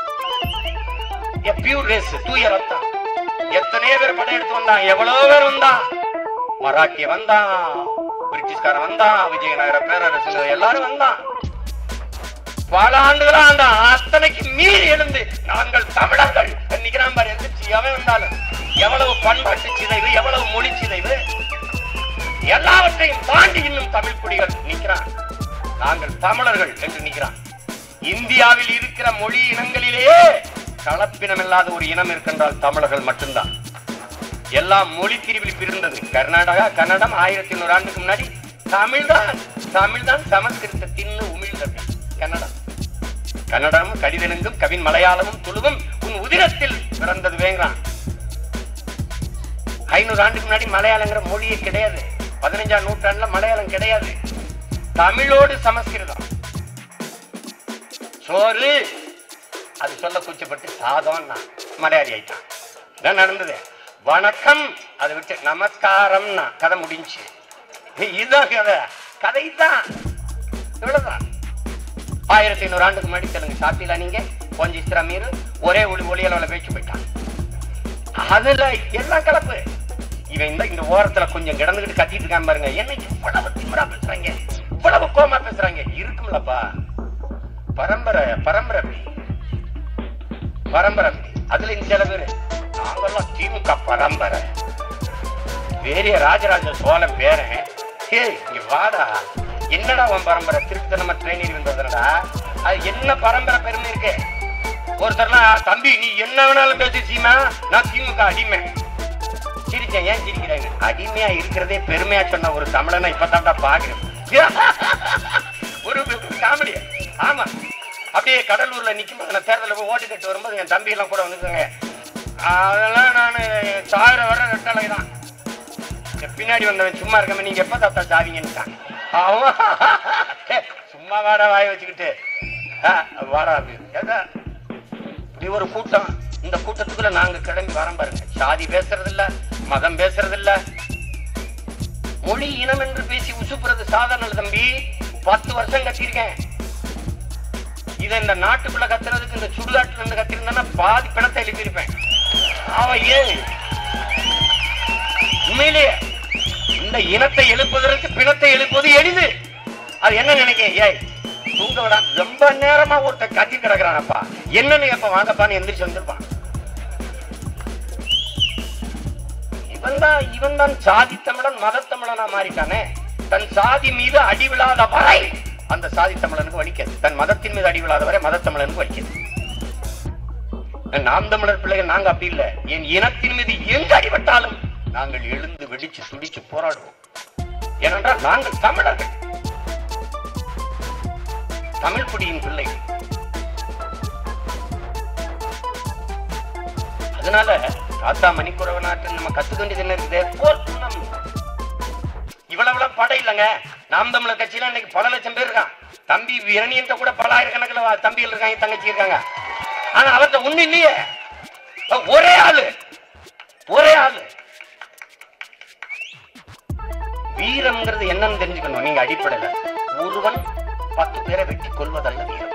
பியூர் ரேஸ் தூய ரத்தம் எத்தனையோ பேர் படம் எடுத்து வந்தான் எவ்வளவு பேர் வந்தான் மராட்டிய வந்தான் பிரிட்டிஷ்காரன் வந்தான் விஜயநகர பேரரசு எல்லாரும் வந்தான் பல ஆண்டுகளா ஆண்டான் அத்தனைக்கு மீறி எழுந்து நாங்கள் தமிழர்கள் நிக்கிறான் பாரு எந்திரிச்சு எவன் வந்தாலும் எவ்வளவு பண்பாட்டு சிதைவு எவ்வளவு மொழி சிதைவு எல்லாவற்றையும் தாண்டி இன்னும் தமிழ் குடிகள் நிக்கிறான் நாங்கள் தமிழர்கள் என்று நிக்கிறான் இந்தியாவில் இருக்கிற மொழி இனங்களிலேயே கலப்பினம் இல்லாத ஒரு இனம் இருக்கின்றால் தமிழர்கள் மட்டும்தான் எல்லாம் மொழி பிரிவில் பிரிந்தது கர்நாடகா கன்னடம் ஆயிரத்தி ஐநூறு ஆண்டுக்கு முன்னாடி தமிழ் தான் தமிழ் தான் சமஸ்கிருதத்தின் உமிழ்ந்தது கன்னடம் கன்னடமும் கடிதெலுங்கும் கவின் மலையாளமும் துளுவும் உன் உதிரத்தில் பிறந்தது வேங்கிறான் ஐநூறு ஆண்டுக்கு முன்னாடி மலையாளங்கிற மொழியே கிடையாது பதினஞ்சாம் நூற்றாண்டுல மலையாளம் கிடையாது தமிழோடு சமஸ்கிருதம் சோறு அது சொல்ல கூச்சப்பட்டு சாதம் மலையாளி ஆயிட்டான் இதான் நடந்தது வணக்கம் அதை விட்டு நமஸ்காரம்னா கதை முடிஞ்சு இதுதான் கதை கதை தான் இவ்வளவுதான் ஆயிரத்தி ஐநூறு ஆண்டுக்கு முன்னாடி தெலுங்கு சாப்பிட்டீங்களா நீங்க கொஞ்சம் இஸ்ரா மீறு ஒரே ஒளி ஒளியளவுல பேச்சு போயிட்டான் அதுல எல்லாம் கலப்பு இவன் இந்த இந்த ஓரத்துல கொஞ்சம் கிடந்துகிட்டு கத்திட்டு இருக்கான் பாருங்க என்ன இவ்வளவு திமிரா பேசுறாங்க இவ்வளவு கோமா பேசுறாங்க இருக்கும்லப்பா பரம்பரை பரம்பரை அப்படி பரம்பரை அப்படி அதுல இந்த சில பேரு நாங்கெல்லாம் திமுக பரம்பரை பெரிய ராஜராஜ சோழன் பேரன் ஏய் இங்க வாடா என்னடா உன் பரம்பரை திருத்தனமா ட்ரெயினில் வந்ததுடா அது என்ன பரம்பரை பெருமை இருக்கு ஒருத்தர்லாம் தம்பி நீ என்ன வேணாலும் பேசி சீமா நான் திமுக அடிமை சிரிச்சேன் ஏன் சிரிக்கிறாங்க அடிமையா இருக்கிறதே பெருமையா சொன்ன ஒரு தமிழனை இப்பதான்டா பாக்குறேன் ஒரு காமெடி ஆமா அப்படியே கடலூர்ல நிக்கும் போது நான் தேர்தலில் போய் ஓட்டு கட்டு வரும்போது என் தம்பி எல்லாம் கூட வந்துருக்காங்க அதெல்லாம் நான் சாகிற வர ரெட்டலை தான் என் பின்னாடி வந்தவன் சும்மா இருக்காம நீங்க எப்ப தாத்தா சாவீங்கன்னுட்டான் அவன் "ஏய், சும்மா வாடா வாய வச்சுக்கிட்டு ஆ, வாடா அப்படி. ஏதா இப்படி ஒரு கூட்டம் இந்த கூட்டத்துக்குள்ள நாங்க கிளம்பி வரோம் பாருங்க சாதி பேசுறது இல்ல மதம் பேசுறது இல்ல மொழி இனம் என்று பேசி உசுப்புறது சாதாரண தம்பி பத்து வருஷம் கத்திருக்கேன் இதை இந்த நாட்டுக்குள்ள கத்துறதுக்கு இந்த சுடுகாட்டுல இருந்து கத்திருந்தேன்னா பாதி பிணத்தை எழுப்பியிருப்பேன் அவன் ஏன் உண்மையிலேயே இந்த இனத்தை எழுப்புவதற்கு பிணத்தை எழுப்புவது எளிது அது என்ன நினைக்க ஏய் தூங்க விடா ரொம்ப நேரமா ஒருத்தன் கத்தி கிடக்குறானப்பா என்னன்னு எப்ப வாங்கப்பான்னு எந்திரிச்சு வந்திருப்பான் இவன் தான் இவன் தான் சாதி தமிழன் மத தமிழனா மாறிட்டானே தன் சாதி மீது அடி விழாத வரை அந்த சாதி தமிழனுக்கு வலிக்காது தன் மதத்தின் மீது அடி விழாத வரை மத தமிழனுக்கு வலிக்காது நாம் தமிழர் பிள்ளைகள் நாங்க அப்படி இல்ல என் இனத்தின் மீது எங்க அடிபட்டாலும் நாங்கள் எழுந்து வெடிச்சு துடிச்சு போராடுவோம் ஏனென்றால் நாங்கள் தமிழர்கள் தமிழ் குடியின் பிள்ளைகள் அதனால தாத்தா மணிக்குறவ நாட்டு நம்ம கத்துக்க வேண்டியது என்ன இருக்குது போர்க்குணம் இவ்வளவு படை இல்லைங்க நாம் தமிழர் கட்சியில இன்னைக்கு பல லட்சம் பேர் இருக்கான் தம்பி இரணியன்ட்ட கூட பல ஆயிரக்கணக்கில் வா- தம்பிகள் இருக்காங்க தங்கச்சி இருக்காங்க ஆனா அவர்கிட்ட ஒண்ணு இல்லையே அவன் ஒரே ஆளு ஒரே ஆளு வீரம்ங்கிறது என்னன்னு தெரிஞ்சுக்கணும் நீங்க அடிப்படையில ஒருவன் பத்து பேரை வெட்டி கொள்வதல்ல வீரம்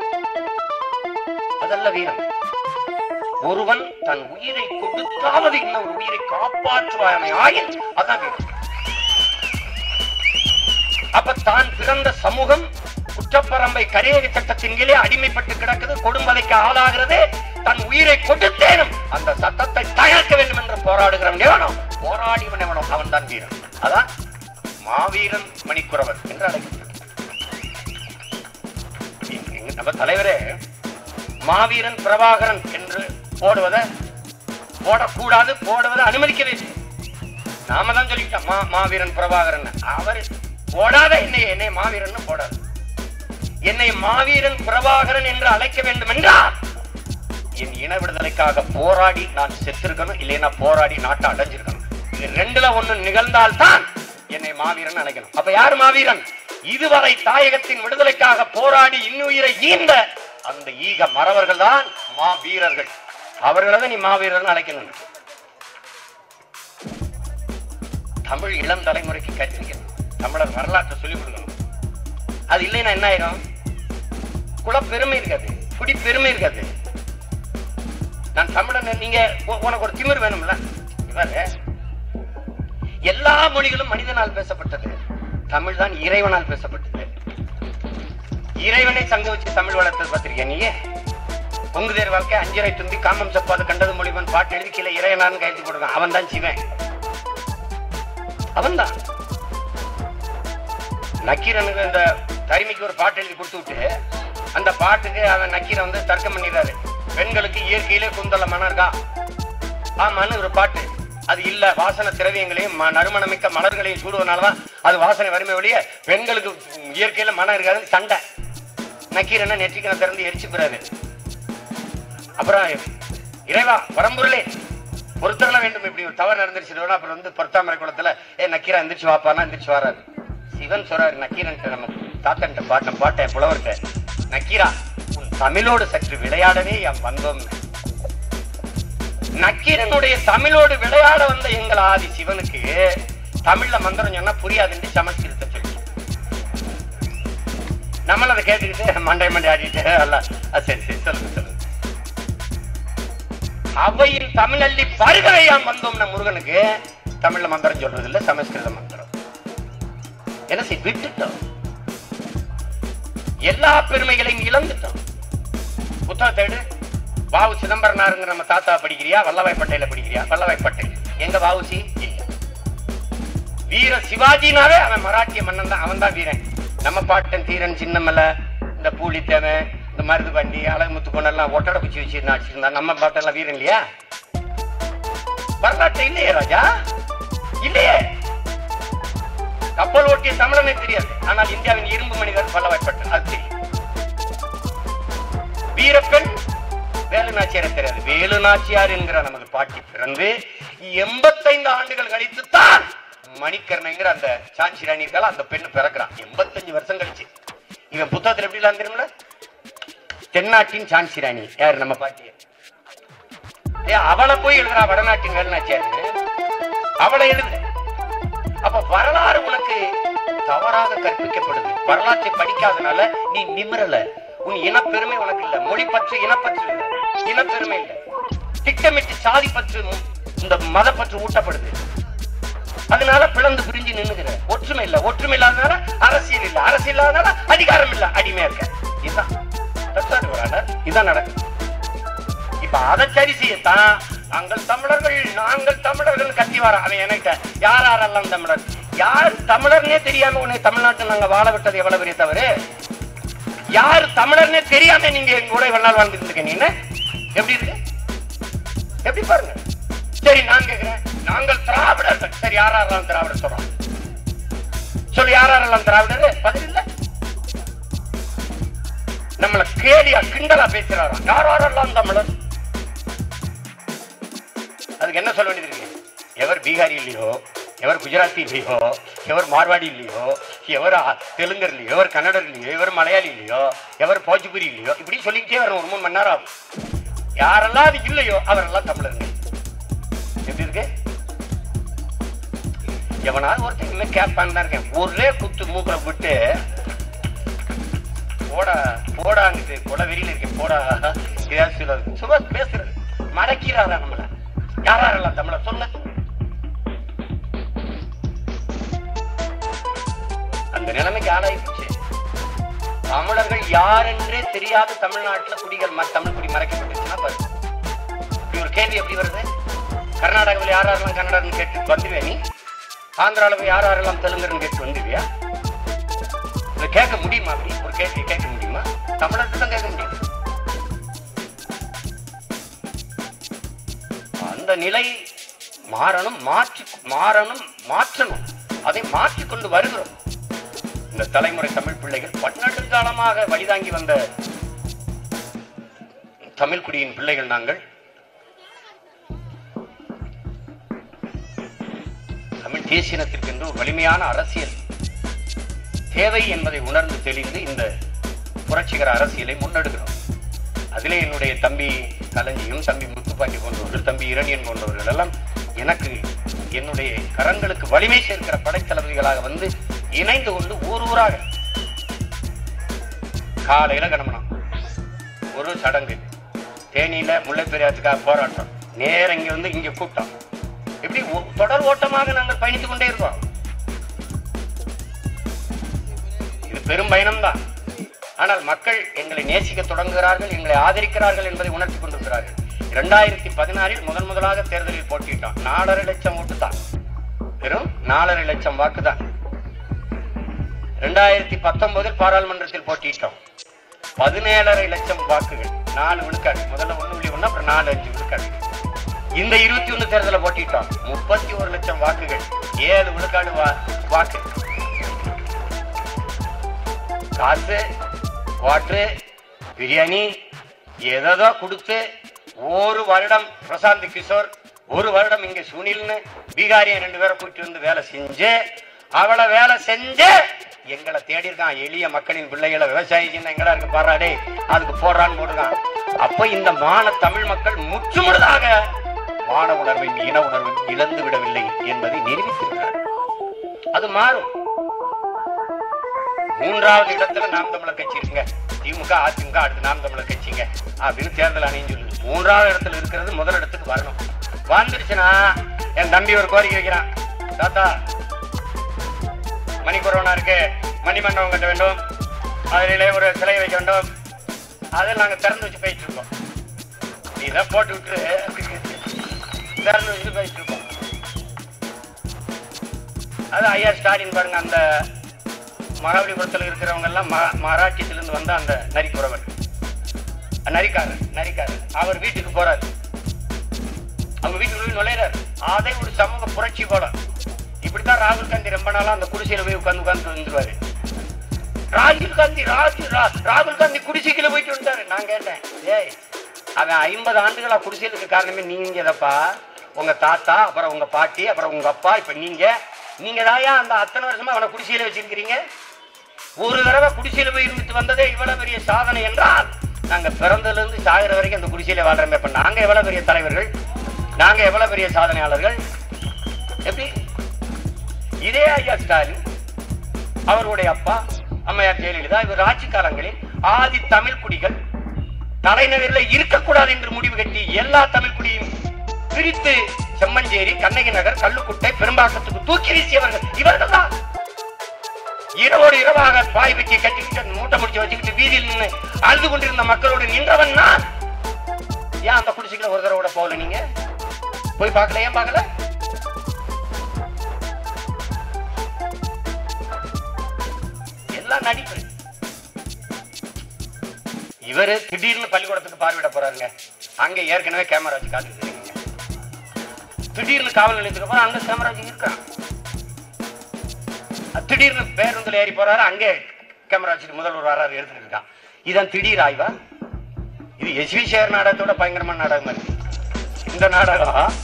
அதல்ல வீரம் ஒருவன் தன் உயிரை கொடுத்தாவது இன்னொரு உயிரை காப்பாற்றுவாயமை ஆயின் அதான் வீரம் அப்ப தான் பிறந்த சமூகம் குற்றப்பரம்பை கரையக சட்டத்தின் கீழே அடிமைப்பட்டு கிடக்குது கொடும்பதைக்கு ஆளாகிறது தன் உயிரை கொடுத்தேனும் அந்த சட்டத்தை தகர்க்க வேண்டும் என்று போராடுகிறவன் எவனோ போராடிவன் எவனோ அவன் தான் வீரன் அதான் மாவீரன் மணிக்குறவர் என்று அழைக்கப்பட்டார் எங்க- நம்ம தலைவரே மாவீரன் பிரபாகரன் என்று போடுவதை போடக்கூடாது போடுவதை அனுமதிக்கவே இல்லை நாம தான் சொல்லிக்கிட்டோம் மா மாவீரன் பிரபாகரன் அவர் போடாத என்னை என்னை மாவீரன் போடாது என்னை மாவீரன் பிரபாகரன் என்று அழைக்க வேண்டும் என்றால் என் இன விடுதலைக்காக போராடி நான் செத்திருக்கணும் இல்லைன்னா போராடி நாட்டை அடைஞ்சிருக்கணும் இது ரெண்டுல ஒண்ணு நிகழ்ந்தால்தான் என்னை மாவீரன் அழைக்கணும் அப்ப யார் மாவீரன் இதுவரை தாயகத்தின் விடுதலைக்காக போராடி இன்னுயிரை ஈந்த அந்த ஈக மறவர்கள் தான் மா வீரர்கள் அவர்களை தான் நீ மாவீரன் அழைக்கணும் தமிழ் இளம் தலைமுறைக்கு கற்பிக்கணும் தமிழர் வரலாற்றை சொல்லிக் கொடுக்கணும் அது இல்லைன்னா என்ன ஆயிரும் குல பெருமை இருக்காது குடி பெருமை இருக்காது நான் தமிழன் நீங்க உ- உனக்கு ஒரு திமிர் வேணும்ல இவரு எல்லா மொழிகளும் மனிதனால் பேசப்பட்டது தமிழ் தான் இறைவனால் பேசப்பட்டது இறைவனை சங்க வச்சு தமிழ் வளர்த்தது பார்த்திருக்கியா நீ பொங்குதேர் வாழ்க்கை அஞ்சரை துந்தி காமம் செப்பாது கண்டது மொழிவன் பாட்டு எழுதி கீழே இறைவனான்னு கைது போடுறான் அவன் தான் சிவன் அவன் தான் நக்கீரனுக்கு இந்த தரிமைக்கு ஒரு பாட்டு எழுதி கொடுத்து விட்டு அந்த பாட்டுக்கு அவன் நக்கீரன் வந்து தர்க்கம் பண்ணிடுறாரு பெண்களுக்கு இயற்கையிலே குந்தல மனம் இருக்கா ஆமான்னு ஒரு பாட்டு அது இல்ல வாசன திரவியங்களையும் ம- நறுமணமிக்க மலர்களையும் சூடுவதனாலதான் அது வாசனை வறுமை வழிய பெண்களுக்கு இயற்கையில மனம் இருக்காதுன்னு சண்டை நக்கீரனை நெற்றிக்கனை திறந்து எரிச்சுக்கிறாரு அப்புறம் இறைவா பரம்பொருளே பொறுத்தரல வேண்டும் இப்படி ஒரு தவறு நடந்துருச்சு அப்புறம் வந்து பொருத்தாமரை குளத்துல ஏ நக்கீரா எந்திரிச்சு வாப்பானா எந்திரிச்சு வராரு சிவன் சொல்றாரு நக்கீரன் நம்ம தாத்தன்ட்ட பாட்டம் பாட்டேன் புலவர்கிட்ட நக்கீரா உன் தமிழோடு சற்று விளையாடவே என் வந்தோம் நக்கீரனுடைய தமிழோடு விளையாட வந்த எங்கள் ஆதி சிவனுக்கு தமிழ்ல மந்திரம் சொன்னா புரியாதுன்னு சமஸ்கிருத சொல்லி நம்மள அதை கேட்டுக்கிட்டு மண்டை மண்டை ஆடிட்டு அல்ல அஹ் சரி சரி சொல்லுங்க சொல்லுங்க அவையில் தமிழல்லி பருகவையாம் வந்தோம்னா முருகனுக்கு தமிழ்ல மந்திரம் சொல்றது இல்ல சமஸ்கிருத மந்திரம் என்ன செய்ய விட்டுட்டோம் எல்லா பெருமைகளையும் இழந்துட்டோம் புத்தகத்தை எடு வாவு சிதம்பரனாருங்கிற நம்ம தாத்தா படிக்கிறியா வல்லவாய் பட்டேல படிக்கிறியா வல்லவாய் பட்டேல் எங்க வாவுசி இல்ல வீர சிவாஜினாவே அவன் மராட்டிய மன்னன் தான் அவன் தான் வீரன் நம்ம பாட்டன் தீரன் சின்னமலை இந்த பூலித்தேவன் இந்த மருது வண்டி அழகுமுத்து பொண்ணெல்லாம் ஒட்டடை குச்சி வச்சு அடிச்சிருந்தா நம்ம பாட்டெல்லாம் வீரன் இல்லையா வரலாற்று இல்லையே ராஜா இல்லையே கப்பல் ஓட்டிய தமிழனே தெரியாது ஆனால் இந்தியாவின் இரும்பு மனிதர் பல்லவாய்ப்பட்டர் அது தெரியும் வீரப்பெண் வேலு நாச்சியாரை தெரியாது வேலு நாச்சியார் என்கிற நமது பாட்டி பிறந்து எண்பத்தைந்து ஆண்டுகள் கழித்து தான் மணிக்கர்ணைங்கிற அந்த சாஞ்சி ராணி இருக்கால அந்த பெண்ணு பிறக்கிறான் எண்பத்தஞ்சு வருஷம் கழிச்சு இவன் புத்தகத்துல எப்படி எல்லாம் தெரியுமில தென்னாட்டின் சாஞ்சி ராணி யார் நம்ம பாட்டி ஏ அவளை போய் எழுதுறா வடநாட்டின் வேலு நாச்சியார் அவளை எழுது அப்ப வரலாறு உனக்கு தவறாக கற்பிக்கப்படுது வரலாற்றை படிக்காதனால நீ நிமிரல உன் இனப்பெருமை உனக்கு இல்ல மொழி பற்று இனப்பற்று இல்ல இனப்பெருமை இல்ல திட்டமிட்டு சாதி பற்று இந்த மதப்பற்று ஊட்டப்படுது அதனால பிளந்து பிரிஞ்சு நின்னுகிற ஒற்றுமை இல்ல ஒற்றுமை இல்லாதனால அரசியல் இல்ல அரசியல் இல்லாதனால அதிகாரம் இல்ல அடிமையா இருக்க இதுதான் தத்தாரு வராடர். இதுதான் நடக்குது இப்ப அதை சரி செய்யத்தான் நாங்கள் தமிழர்கள் நாங்கள் தமிழர்கள் கத்தி வர அவன் என்கிட்ட யார் யாரெல்லாம் தமிழர் யார் தமிழர்னே தெரியாம உன்னை தமிழ்நாட்டில் நாங்க வாழ விட்டது எவ்வளவு பெரிய தவறு யார் தமிழர்னே தெரியாம நீங்க எங்க கூட இவ்வளவு நாள் வாழ்ந்துட்டு நீங்க எப்படி இருக்கு எப்படி பாருங்க சரி நான் கேக்குறேன் நாங்கள் திராவிடர்கள் சரி யார் யாரெல்லாம் திராவிடர் சொல்றோம் சொல்லு யார் யாரெல்லாம் திராவிடர் பதில் இல்ல நம்மள கேலியா கிண்டலா பேசுறாராம் யார் யாரெல்லாம் தமிழர் அதுக்கு என்ன சொல்ல வேண்டியது இருக்கு எவர் பீகாரி இல்லையோ எவர் குஜராத்தி இல்லையோ எவர் மார்வாடி இல்லையோ எவர் ஆ- தெலுங்கர் இல்லையோ எவர் கன்னடர் இல்லையோ எவர் மலையாளி இல்லையோ எவர் போஜ்புரி இல்லையோ இப்படி சொல்லிக்கிட்டே வரும் ஒரு மூணு மணி நேரம் ஆகும் யாரெல்லாம் அது இல்லையோ அவரெல்லாம் தமிழருங்க எப்படி இருக்கு எவனாவது ஒருத்தன் இன்னும் கேட்பான்னு தான் இருக்கேன் ஒரே குத்து மூக்கல விட்டு போடா போடாங்கிட்டு கொலை வெறியில இருக்கேன் போடா ஏதாவது சொல்லுது. சும்மா பேசுறது மடக்கிறாரா நம்மள யாரெல்லாம் தமிழ சொல்ல அந்த நிலைமைக்கு ஆளாயிடுச்சு தமிழர்கள் யார் என்றே தெரியாத தமிழ்நாட்டுல குடிகள் ம- தமிழ் குடி மறைக்கப்பட்டுச்சுன்னா பாரு இப்படி ஒரு கேள்வி எப்படி வருது கர்நாடகாவில் யார் யாரெல்லாம் கன்னடர்னு கேட்டு வந்துருவே நீ ஆந்திராவில் போய் யார் யாரெல்லாம் தெலுங்குன்னு கேட்டு வந்துருவியா இதை கேட்க முடியுமா அப்படி ஒரு கேள்வி கேட்க முடியுமா தமிழருக்கு தான் கேட்க முடியும் அந்த நிலை மாறணும் மாற்றி மாறணும் மாற்றணும் அதை மாற்றிக் கொண்டு வருகிறோம் இந்த தலைமுறை தமிழ் பிள்ளைகள் பன்னெடுங்காலமாக வழிதாங்கி வந்த தமிழ் குடியின் பிள்ளைகள் நாங்கள் தமிழ் தேசியனத்திற்கென்று ஒரு வலிமையான அரசியல் தேவை என்பதை உணர்ந்து தெளிந்து இந்த புரட்சிகர அரசியலை முன்னெடுக்கிறோம் அதிலே என்னுடைய தம்பி கலஞ்சியும் தம்பி முத்துப்பாண்டி போன்றவர்கள் தம்பி இரணியன் போன்றவர்கள் எல்லாம் எனக்கு என்னுடைய கரங்களுக்கு வலிமை சேர்க்கிற படைத்தளபதிகளாக வந்து இணைந்து கொண்டு ஊர் ஊராக காலையில கிளம்பணும் ஒரு சடங்கு தேனியில முல்லை பெரியாத்துக்காக போராட்டம் நேர இங்க வந்து இங்க கூட்டம் இப்படி ஒ- தொடர் ஓட்டமாக நாங்கள் பயணித்துக் கொண்டே இருக்கோம் இது பெரும் பயணம்தான் ஆனால் மக்கள் எங்களை நேசிக்க தொடங்குகிறார்கள் எங்களை ஆதரிக்கிறார்கள் என்பதை உணர்த்தி கொண்டிருக்கிறார்கள் இரண்டாயிரத்தி பதினாறில் முதன் முதலாக தேர்தலில் போட்டியிட்டோம் நாலரை லட்சம் ஓட்டு தான் வெறும் நாலரை லட்சம் வாக்கு தான் இரண்டாயிரத்தி பத்தொன்பதில் பாராளுமன்றத்தில் போட்டியிட்டோம் பதினேழரை லட்சம் வாக்குகள் நாலு விழுக்காடு முதல்ல ஒண்ணு புள்ளி ஒண்ணு அப்புறம் நாலு அஞ்சு விழுக்காடு இந்த இருபத்தி ஒண்ணு தேர்தலை போட்டிட்டோம் முப்பத்தி ஒரு லட்சம் வாக்குகள் ஏழு விழுக்காடு வா- வாக்கு காசு வாட்ரு பிரியாணி ஏதோ கொடுத்து ஒரு வருடம் பிரசாந்த் கிஷோர் ஒரு வருடம் இங்க சுனில்னு பீகாரிய ரெண்டு பேரை கூட்டிட்டு வந்து வேலை செஞ்சு அவளை வேலை செஞ்சு எங்களை தேடி இருக்கான் எளிய மக்களின் பிள்ளைகளை விவசாயி சின்ன எங்கடா இருக்கு பாராடே அதுக்கு போடுறான்னு போடுறான் அப்ப இந்த மான தமிழ் மக்கள் முற்றுமுழுதாக மான உணர்வின் இன உணர்வின் இழந்து விடவில்லை என்பதை நிரூபித்திருக்கிறார் அது மாறும் மூன்றாவது இடத்துல நாம் தமிழர் கட்சி இருக்குங்க திமுக அதிமுக அடுத்து நாம் தமிழர் கட்சிங்க அப்படின்னு தேர்தல் ஆணையம் சொல்லுது மூன்றாவது இடத்துல இருக்கிறது முதல் இடத்துக்கு வரணும் வந்துருச்சுன்னா என் தம்பி ஒரு கோரிக்கை வைக்கிறான் தாத்தா மணி கொரோனா இருக்கு மணிமண்டபம் கட்ட வேண்டும் அதிலே ஒரு சிலை வைக்க வேண்டும் அதை நாங்க திறந்து வச்சு பேசிட்டு இருக்கோம் நீ இதை போட்டு விட்டு திறந்து வச்சு பேசிட்டு இருக்கோம் அது ஐயா ஸ்டாலின் பாருங்க அந்த மகாபலிபுரத்தில் இருக்கிறவங்க எல்லாம் ம- மராட்டியத்திலிருந்து வந்த அந்த நரிக்குறவர் நரிக்காரர் நரிக்காரர் அவர் வீட்டுக்கு போறாரு அவங்க வீட்டுக்குள்ள போய் நுழையிறாரு அதை ஒரு சமூக புரட்சி போல இப்படித்தான் ராகுல் காந்தி ரொம்ப நாளா அந்த குடிசையில போய் உட்கார்ந்து உட்கார்ந்து வந்துருவாரு ராகுல் காந்தி ராஜு ரா- ராகுல் காந்தி குடிசைக்குள்ள போயிட்டு வந்துட்டாரு நான் கேட்டேன் ஏய் அவன் ஐம்பது ஆண்டுகளா குடிசையில் இருக்க காரணமே நீங்க இதப்பா உங்க தாத்தா அப்புறம் உங்க பாட்டி அப்புறம் உங்க அப்பா இப்ப நீங்க நீங்க தாயா அந்த அத்தனை வருஷமா அவனை குடிசையில வச்சிருக்கிறீங்க ஒரு தடவை குடிசையில போய் இருந்துட்டு வந்ததே இவ்வளவு பெரிய சாதனை என்றால் நாங்க பிறந்ததுல இருந்து சாகிற வரைக்கும் அந்த குடிசையில வாழ்றோமே இப்ப நாங்க எவ்வளவு பெரிய தலைவர்கள் நாங்க எவ்வளவு பெரிய சாதனையாளர்கள் எப்படி இதே ஐயா ஸ்டாலின் அவருடைய அப்பா அம்மையார் ஜெயலலிதா இவர் ஆட்சி காலங்களில் ஆதி தமிழ் குடிகள் தலைநகரில் இருக்கக்கூடாது என்று முடிவு கட்டி எல்லா தமிழ் குடியும் பிரித்து செம்மஞ்சேரி கண்ணகி நகர் கள்ளுக்குட்டை பெரும்பாக்கத்துக்கு தூக்கி வீசியவர்கள் இவர்கள் தான் இரவோடு இரவாக பாய் வச்சு கட்டிக்கிட்டு மூட்டை முடிச்சு வச்சுக்கிட்டு வீதியில் நின்று அழுது கொண்டிருந்த மக்களோடு நின்றவன் நான் ஏன் அந்த குடிசைக்குள்ள ஒரு தடவை கூட போகல நீங்க போய் பார்க்கல ஏன் பார்க்கல எல்லாம் நடிப்பு இவரு திடீர்னு பள்ளிக்கூடத்துக்கு பார்வையிட போறாருங்க அங்க ஏற்கனவே கேமரா வச்சு காத்துட்டு இருக்கீங்க திடீர்னு காவல் நிலையத்துக்கு போறா அங்க கேமரா வச்சு இருக்கான் திடீர்னு பேருந்துல ஏறி போறாரு அங்கே கேமரா வச்சுட்டு முதல்வர் வராரு எடுத்துட்டு இருக்கான் இதான் திடீர் ஆய்வா இது எஸ்வி சேர் நாடகத்தோட பயங்கரமான நாடகம் இருக்கு இந்த நாடகம்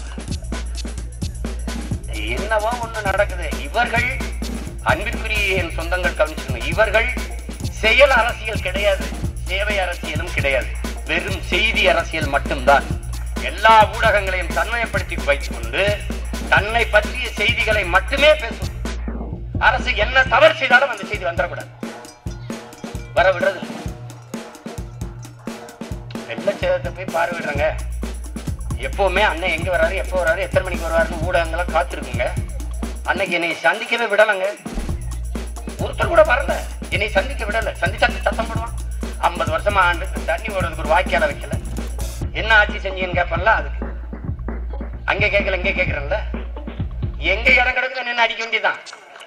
என்னவோ ஒண்ணு நடக்குது இவர்கள் அன்பிற்குரிய என் சொந்தங்கள் கவனிச்சுக்கணும் இவர்கள் செயல் அரசியல் கிடையாது சேவை அரசியலும் கிடையாது வெறும் செய்தி அரசியல் மட்டும்தான் எல்லா ஊடகங்களையும் தன்மையப்படுத்தி வைத்துக் கொண்டு தன்னை பற்றிய செய்திகளை மட்டுமே பேசும் அரசு என்ன தவறு செய்தாலும் அந்த செய்தி வந்துடக்கூடாது வர விடுறது இல்ல. வெள்ளச்சேதத்தை போய் பார்வையிடுறாங்க எப்பவுமே அண்ணன் எங்க வராரு எப்போ வராரு எத்தனை மணிக்கு வருவாருன்னு ஊடகங்கள்லாம் காத்திருக்குங்க அன்னைக்கு என்னை சந்திக்கவே விடலைங்க ஒருத்தர் கூட வரல என்னை சந்திக்க விடல சந்திச்சா சத்தம் போடுவான் ஐம்பது வருஷமா ஆண்டு தண்ணி ஓடுறதுக்கு ஒரு வாய்க்கால வைக்கல என்ன ஆட்சி செஞ்சீங்கன்னு கேட்பேன்ல அதுக்கு அங்க கேட்கல இங்க கேட்கறேன்ல எங்க இடம் கிடக்குது நின்று அடிக்க வேண்டியதுதான்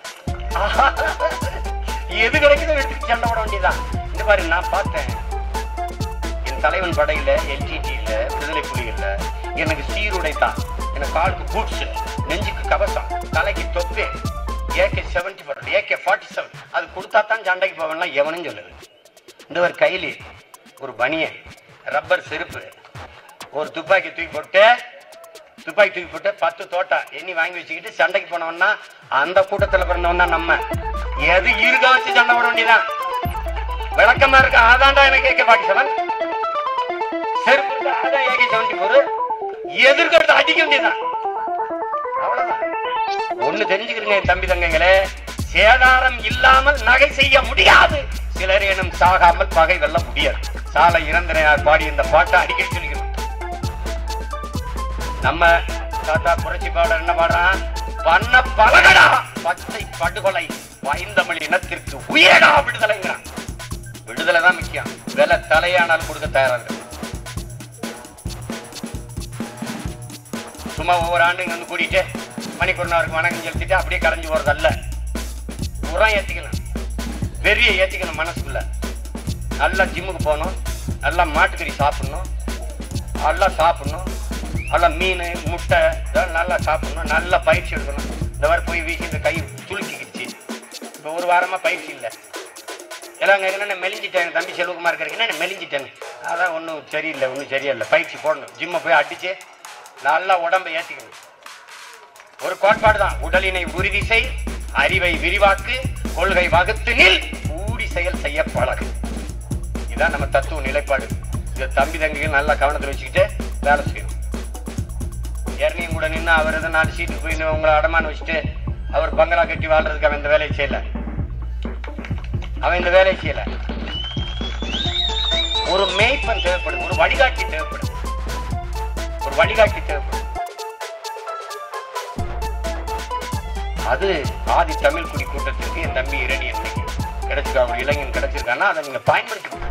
எது கிடைக்குதோ எடுத்துட்டு சண்டை போட வேண்டியதுதான் இந்த மாதிரி நான் பார்த்தேன் என் தலைவன் படையில எல்டிடியில விடுதலை புலிகள்ல எனக்கு சீருடை தான் எனக்கு காலுக்கு பூட்ஸ் நெஞ்சுக்கு கவசம் தலைக்கு தொப்பு AK seventy four AK forty seven அது கொடுத்தா தான் சண்டைக்கு போவேன்னா எவனும் சொல்லுது இந்த ஒரு கைலி ஒரு பனியன் ரப்பர் செருப்பு ஒரு துப்பாக்கி தூக்கி போட்டு துப்பாக்கி தூக்கி போட்டு பத்து தோட்டா எண்ணி வாங்கி வச்சுக்கிட்டு சண்டைக்கு போனவன்னா அந்த கூட்டத்துல பிறந்தவன் தான் நம்ம எது இருக்க வச்சு சண்டை போட வேண்டியதான் விளக்கமா இருக்க அதான்டா எனக்கு ஏகே ஃபார்ட்டி செவன் செருப்பு இருக்கா, அதான் ஏகே செவன்டி ஃபோர் எதிர்க்கிறது அடிக்க வேண்டியதான் அவ்வளவுதான் ஒண்ணு தெரிஞ்சுக்கிறீங்க என் தம்பி தங்கைகளே சேதாரம் இல்லாமல் நகை செய்ய முடியாது சிலர் எனும் சாகாமல் பகை வெல்ல முடியாது சாலை இறந்தனையார் பாடி இந்த பாட்டை அடிக்கடி சொல்லிக்கணும் நம்ம தாத்தா புரட்சி பாடல் என்ன பாடுறான் பண்ண பலகடா பச்சை படுகொலை வைந்தமிழ் இனத்திற்கு உயரடா விடுதலைங்கிறான் விடுதலை தான் முக்கியம் விலை தலையானாலும் கொடுக்க தயாரா இருக்கு சும்மா ஒவ்வொரு ஆண்டு இங்க வந்து கூட்டிட்டு மணிக்கூடனாருக்கு வணக்கம் செலுத்திட்டு அப்படியே கலைஞ்சு போறதல்ல உரம் ஏத்திக்கணும் வெறிய ஏத்திக்கணும் மனசுக்குள்ள நல்லா ஜிம்முக்கு போகணும் நல்லா மாட்டுக்கறி சாப்பிடணும் நல்லா சாப்பிடணும் நல்லா மீன் முட்டை இதெல்லாம் நல்லா சாப்பிடணும் நல்லா பயிற்சி எடுக்கணும் இந்த மாதிரி போய் வீசி இந்த கை துளுக்கிக்கிடுச்சு இப்போ ஒரு வாரமா பயிற்சி இல்லை எல்லாம் என்ன மெலிஞ்சிட்டேன் தம்பி செல்வகுமார் இருக்கிறீங்க என்ன மெலிஞ்சிட்டேன் அதான் ஒன்றும் சரியில்லை ஒன்றும் சரியில்லை பயிற்சி போடணும் ஜிம்மை போய் அடிச்சு நல்லா உடம்பை ஏற்றிக்கணும் ஒரு கோட்பாடு தான் உடலினை உறுதி செய் அறிவை விரிவாக்கு கொள்கை வகுத்து நில் கூடி செயல் செய்ய பழகு இதான் நம்ம தத்துவ நிலைப்பாடு இதை தம்பி தங்கிகள் நல்லா கவனத்தில் வச்சுக்கிட்டு வேலை செய்யணும் ஏற்கனையும் கூட நின்று அவர் எதை நாலு சீட்டுக்கு போய் நின்னு உங்களை அடமான வச்சுட்டு அவர் பங்களா கட்டி வாழ்றதுக்கு அவன் இந்த வேலையை செய்யல அவன் இந்த வேலையை செய்யல ஒரு மேய்ப்பன் தேவைப்படுது ஒரு வழிகாட்டி தேவைப்படுது ஒரு வழிகாட்டி தேவைப்படுது அது ஆதி தமிழ் குடி கூட்டத்திற்கு என் தம்பி இரணியன் இன்னைக்கு கிடைச்சிருக்கா ஒரு இளைஞன் கிடைச்சிருக்கான்னா அதை நீங்க பயன்படுத்திக்கணும்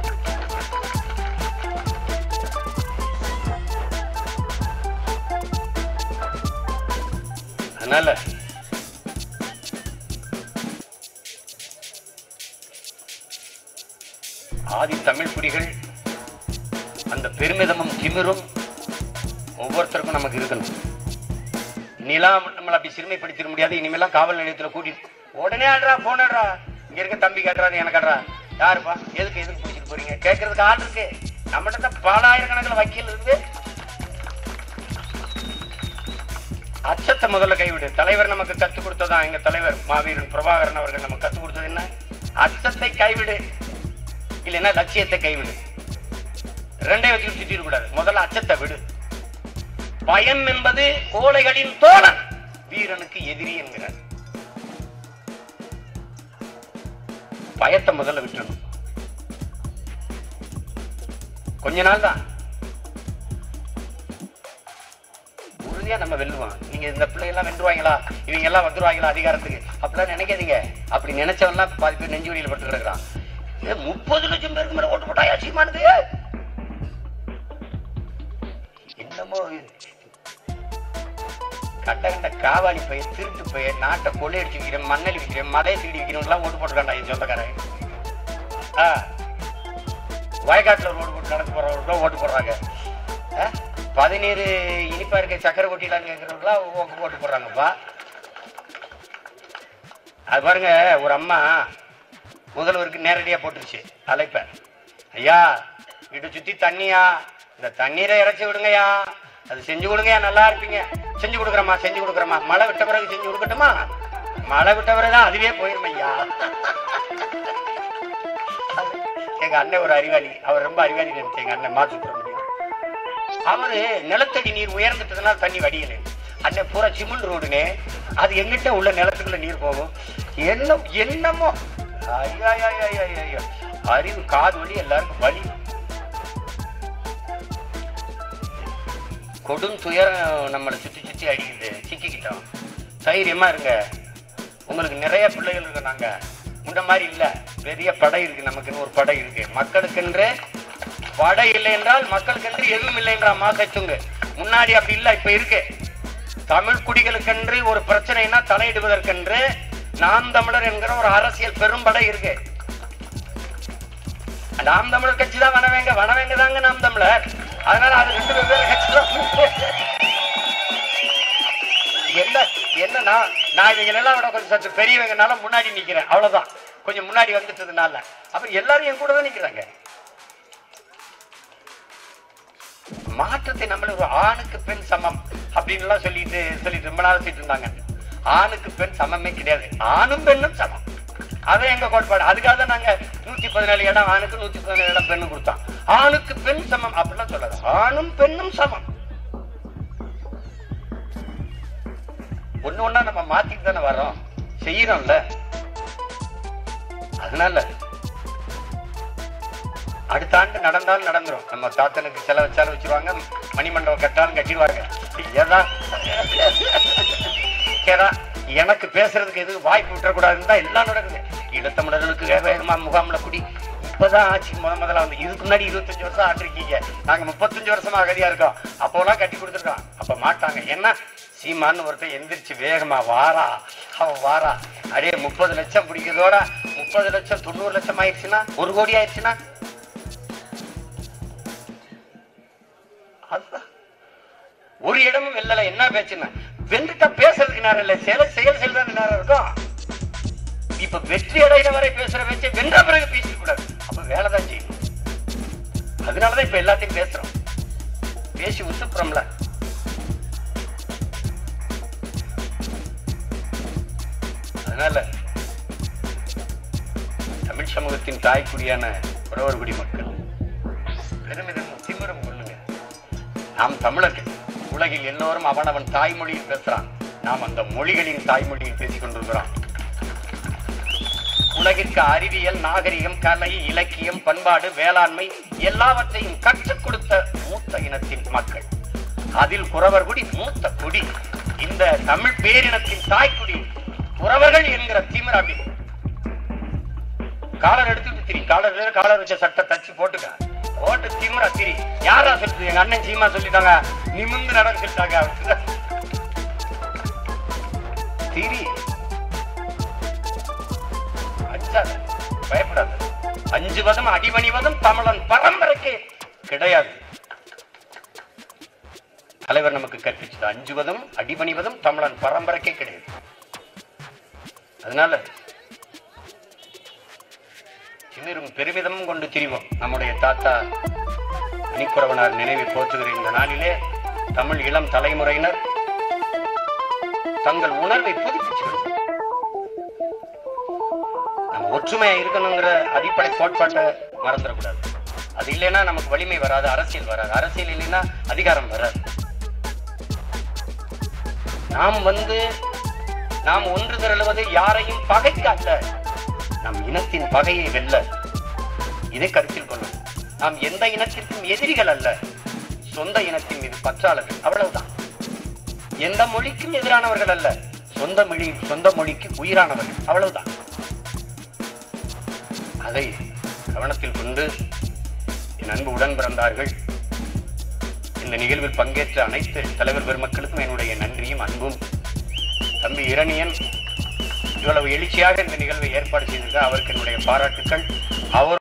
அதனால ஆதி தமிழ் குடிகள் அந்த பெருமிதமும் திமிரும் ஒவ்வொருத்தருக்கும் நமக்கு இருக்கணும் நிலா நம்மளை அப்படி சிறுமைப்படுத்திட முடியாது இனிமேலாம் காவல் நிலையத்துல கூட்டிட்டு உடனே ஆடுறா போன் ஆடுறா இங்க இருக்க தம்பி கேட்டுறாரு எனக்கு ஆடுறா யாருப்பா எதுக்கு எதுக்கு பிடிச்சிட்டு போறீங்க கேட்கறதுக்கு ஆள் இருக்கு நம்மகிட்ட தான் பலாயிரக்கணக்கில் வக்கீல் இருந்து அச்சத்தை முதல்ல கைவிடு தலைவர் நமக்கு கற்றுக் கொடுத்ததா எங்க தலைவர் மாவீரன் பிரபாகரன் அவர்கள் நமக்கு கற்றுக் கொடுத்தது என்ன அச்சத்தை கைவிடு இல்லைன்னா லட்சியத்தை கைவிடு ரெண்டையும் வச்சு சுத்திட கூடாது முதல்ல அச்சத்தை விடு பயம் என்பது கோழைகளின் தோழன் வீரனுக்கு எதிரி என்கிறார் பயத்தை முதல்ல விட்டுணும் கொஞ்ச நாள் தான் உறுதியா நம்ம வெல்லுவோம் நீங்க இந்த பிள்ளையெல்லாம் வென்றுவாங்களா இவங்க எல்லாம் வந்துருவாங்களா அதிகாரத்துக்கு அப்படிலாம் நினைக்காதீங்க அப்படி நினைச்சவன்லாம் பாதி பேர் நெஞ்சு வழியில் பட்டு கிடக்குறான் ஏ முப்பது லட்சம் பேருக்கு மேல ஓட்டு போட்டாயா சீமானது என்னமோ இது. கண்ட கண்ட காவாலி பையன் திருட்டு பையன் நாட்டை கொள்ளையடிச்சு விற்கிறேன் மண்ணலி விற்கிறேன் மலையை திருடி விற்கிறவங்களாம் ஓட்டு போட்டுருக்காண்டா என் சொந்தக்காரன் ஆ வயக்காட்டுல ரோடு போட்டு நடந்து போறவங்க ஓட்டு போடுறாங்க ஆ? பதினேழு இனிப்பா இருக்க சக்கரை கொட்டிலாம் கேட்கறவங்களாம் ஓட்டு ஓட்டு போடுறாங்கப்பா அது பாருங்க ஒரு அம்மா முதல்வருக்கு நேரடியா போட்டுருச்சு அழைப்ப ஐயா வீட்டை சுத்தி தண்ணியா இந்த தண்ணீரை இறைச்சி விடுங்கய்யா அது செஞ்சு கொடுங்கய்யா நல்லா இருப்பீங்க செஞ்சு கொடுக்குறேம்மா செஞ்சு கொடுக்குறேம்மா மழை விட்ட பிறகு செஞ்சு கொடுக்கட்டுமா மழை விட்ட பிறகு தான் அதுவே போயிருமே ஐயா எங்க அண்ணன் ஒரு அறிவாளி அவர் ரொம்ப அறிவாளி நினைச்சு எங்க அண்ணன் மா சுப்பிரமணியம் அவரு நிலத்தடி நீர் உயர்ந்துட்டதுனால தண்ணி வடியல அண்ணன் பூரா சிமெண்ட் ரோடுனே அது எங்கிட்ட உள்ள நிலத்துக்குள்ள நீர் போகும் என்ன என்னமோ ஐயா, ஐயா, ஐயா, ஐயா, ஐயா, ஐயா. அறிவு காது வலி எல்லாருக்கும் வலி கொடும் துயரம் நம்மளை சுத்தி சுத்தி அடிக்குது சிக்கிக்கிட்டோம் தைரியமா இருங்க உங்களுக்கு நிறைய பிள்ளைகள் இருக்கு நாங்க முன்ன மாதிரி இல்ல பெரிய படை இருக்கு நமக்குன்னு ஒரு படை இருக்கு மக்களுக்கென்று படை இல்லை என்றால் மக்களுக்கென்று எதுவும் இல்லை என்றா மாசத்துங்க முன்னாடி அப்படி இல்ல இப்ப இருக்கு தமிழ் குடிகளுக்கென்று ஒரு பிரச்சனைனா தலையிடுவதற்கென்று நாம் தமிழர் என்கிற ஒரு அரசியல் பெரும்படை இருக்கு நாம் தமிழர் கட்சி தான் வனவேங்க வனவேங்க தாங்க நாம் தமிழர் அதனால அது ரெண்டு வெவ்வேறு கட்சி தான் என்ன என்னன்னா நான் இவங்க எல்லாம் விட கொஞ்சம் சற்று பெரியவங்கனால முன்னாடி நிக்கிறேன் அவ்வளவுதான் கொஞ்சம் முன்னாடி வந்துட்டதுனால அப்ப எல்லாரும் என் கூட தான் நிக்கிறாங்க மாற்றத்தை நம்மள ஒரு ஆணுக்கு பெண் சமம் அப்படின்னு எல்லாம் சொல்லிட்டு சொல்லிட்டு ரொம்ப நாள் சொல்லிட்டு இருந்தாங்க ஆணுக்கு பெண் சமமே கிடையாது ஆணும் பெண்ணும் சமம் அதான் எங்க கோட்பாடு அதுக்காக தான் நாங்க நூத்தி பதினாலு இடம் ஆணுக்கு நூத்தி பதினேழு இடம் பெண்ணு கொடுத்தோம் ஆணுக்கு பெண் சமம் அப்படிலாம் சொல்லாது ஆணும் பெண்ணும் சமம் ஒண்ணு ஒண்ணா நம்ம மாத்திட்டு தானே வரோம் செய்யறோம்ல அதனால அடுத்த ஆண்டு நடந்தாலும் நடந்துரும் நம்ம தாத்தனுக்கு செலவு வச்சாலும் வச்சிருவாங்க மணிமண்டபம் கட்டாலும் கட்டிடுவாங்க ஏதா ஏதா எனக்கு பேசுறதுக்கு எதுவும் வாய்ப்பு விட்டுறக்கூடாதுன்னு தான் எல்லாம் நடக்குது ஈழத்தமிழர்களுக்கு வேகமா முகாம்ல குடி இப்பதான் ஆட்சி முத முதல்ல வந்து இதுக்கு முன்னாடி இருபத்தஞ்சு வருஷம் ஆட்டிருக்கீங்க நாங்க முப்பத்தஞ்சு வருஷமா அகதியா இருக்கோம் அப்போலாம் கட்டி கொடுத்துருக்கோம் அப்ப மாட்டாங்க என்ன சீமான்னு ஒருத்தன் எந்திரிச்சு வேகமா வாரா அவன் வாரா அடே முப்பது லட்சம் பிடிக்கிறதோட முப்பது லட்சம் தொண்ணூறு லட்சம் ஆயிடுச்சுன்னா ஒரு கோடி ஆயிடுச்சுன்னா அதுதான் ஒரு இடமும் வெல்லல என்ன பேச்சுன்னா வென்றுட்டா பேசுறதுக்கு நேரம் இல்ல சில செயல் செய்யறது நேரம் இருக்கும் இப்ப வெற்றி அடைகிற வரை பேசுற பேச்சு வென்ற பிறகு பேசிக்க கூடாது அப்ப வேலைதான் செய்யணும் அதனாலதான் இப்ப எல்லாத்தையும் பேசுறோம் பேசி உசுப்புறோம்ல அதனால தமிழ் சமூகத்தின் தாய்க்குடியான உறவர்குடி மக்கள் பெருமிதம் திமிரம் கொள்ளுங்க நாம் தமிழர்கள் உலகில் எல்லோரும் அவனவன் தாய்மொழியில் பேசுறான் நாம் அந்த மொழிகளின் தாய்மொழியில் பேசிக் கொண்டிருக்கிறோம் உலகிற்கு அறிவியல் நாகரிகம் கலை இலக்கியம் பண்பாடு வேளாண்மை எல்லாவற்றையும் கற்றுக் கொடுத்த மூத்த இனத்தின் மக்கள் அதில் குறவர் குடி மூத்த குடி இந்த தமிழ் பேரினத்தின் தாய்க்குடி குறவர்கள் என்கிற திமிராபி காலர் எடுத்துட்டு திரி காலர் வேற காலர் வச்ச சட்டை தச்சு போட்டுக்க போட்டு திமிரா திரி யாரா சொல்லுது எங்க அண்ணன் சீமா சொல்லிட்டாங்க நிமிந்து நடந்து சொல்லிட்டாங்க திரி அஞ்சாத பயப்படாத அஞ்சுவதும் அடிபணிவதும் தமிழன் பரம்பரைக்கு கிடையாது தலைவர் நமக்கு கற்பிச்சது அஞ்சுவதும் அடிபணிவதும் தமிழன் பரம்பரைக்கே கிடையாது அதனால திமிரும் பெருமிதமும் கொண்டு திரிவோம் நம்முடைய தாத்தா மணிக்குறவனார் நினைவை போற்றுகிற இந்த நாளிலே தமிழ் இளம் தலைமுறையினர் தங்கள் உணர்வை புதுப்பிச்சுக்கணும் நம்ம ஒற்றுமையா இருக்கணுங்கிற அடிப்படை கோட்பாட்டை மறந்துடக்கூடாது அது இல்லைன்னா நமக்கு வலிமை வராது அரசியல் வராது அரசியல் இல்லைன்னா அதிகாரம் வராது நாம் வந்து நாம் ஒன்று திரளுவது யாரையும் பகைக்க அல்ல நம் இனத்தின் பகையை வெல்ல இதை கருத்தில் கொள்ளும் நாம் எந்த இனத்திற்கும் எதிரிகள் அல்ல சொந்த இனத்தின் மீது பற்றாளர்கள் அவ்வளவுதான் எந்த மொழிக்கும் எதிரானவர்கள் அல்ல சொந்த மொழி சொந்த மொழிக்கு உயிரானவர்கள் அவ்வளவுதான் அதை கவனத்தில் கொண்டு என் அன்பு உடன் பிறந்தார்கள் இந்த நிகழ்வில் பங்கேற்ற அனைத்து தலைவர் பெருமக்களுக்கும் என்னுடைய நன்றியும் அன்பும் தம்பி இரணியன் இவ்வளவு எழுச்சியாக இந்த நிகழ்வை ஏற்பாடு செய்திருக்க அவருக்கு என்னுடைய பாராட்டுக்கள் அவர்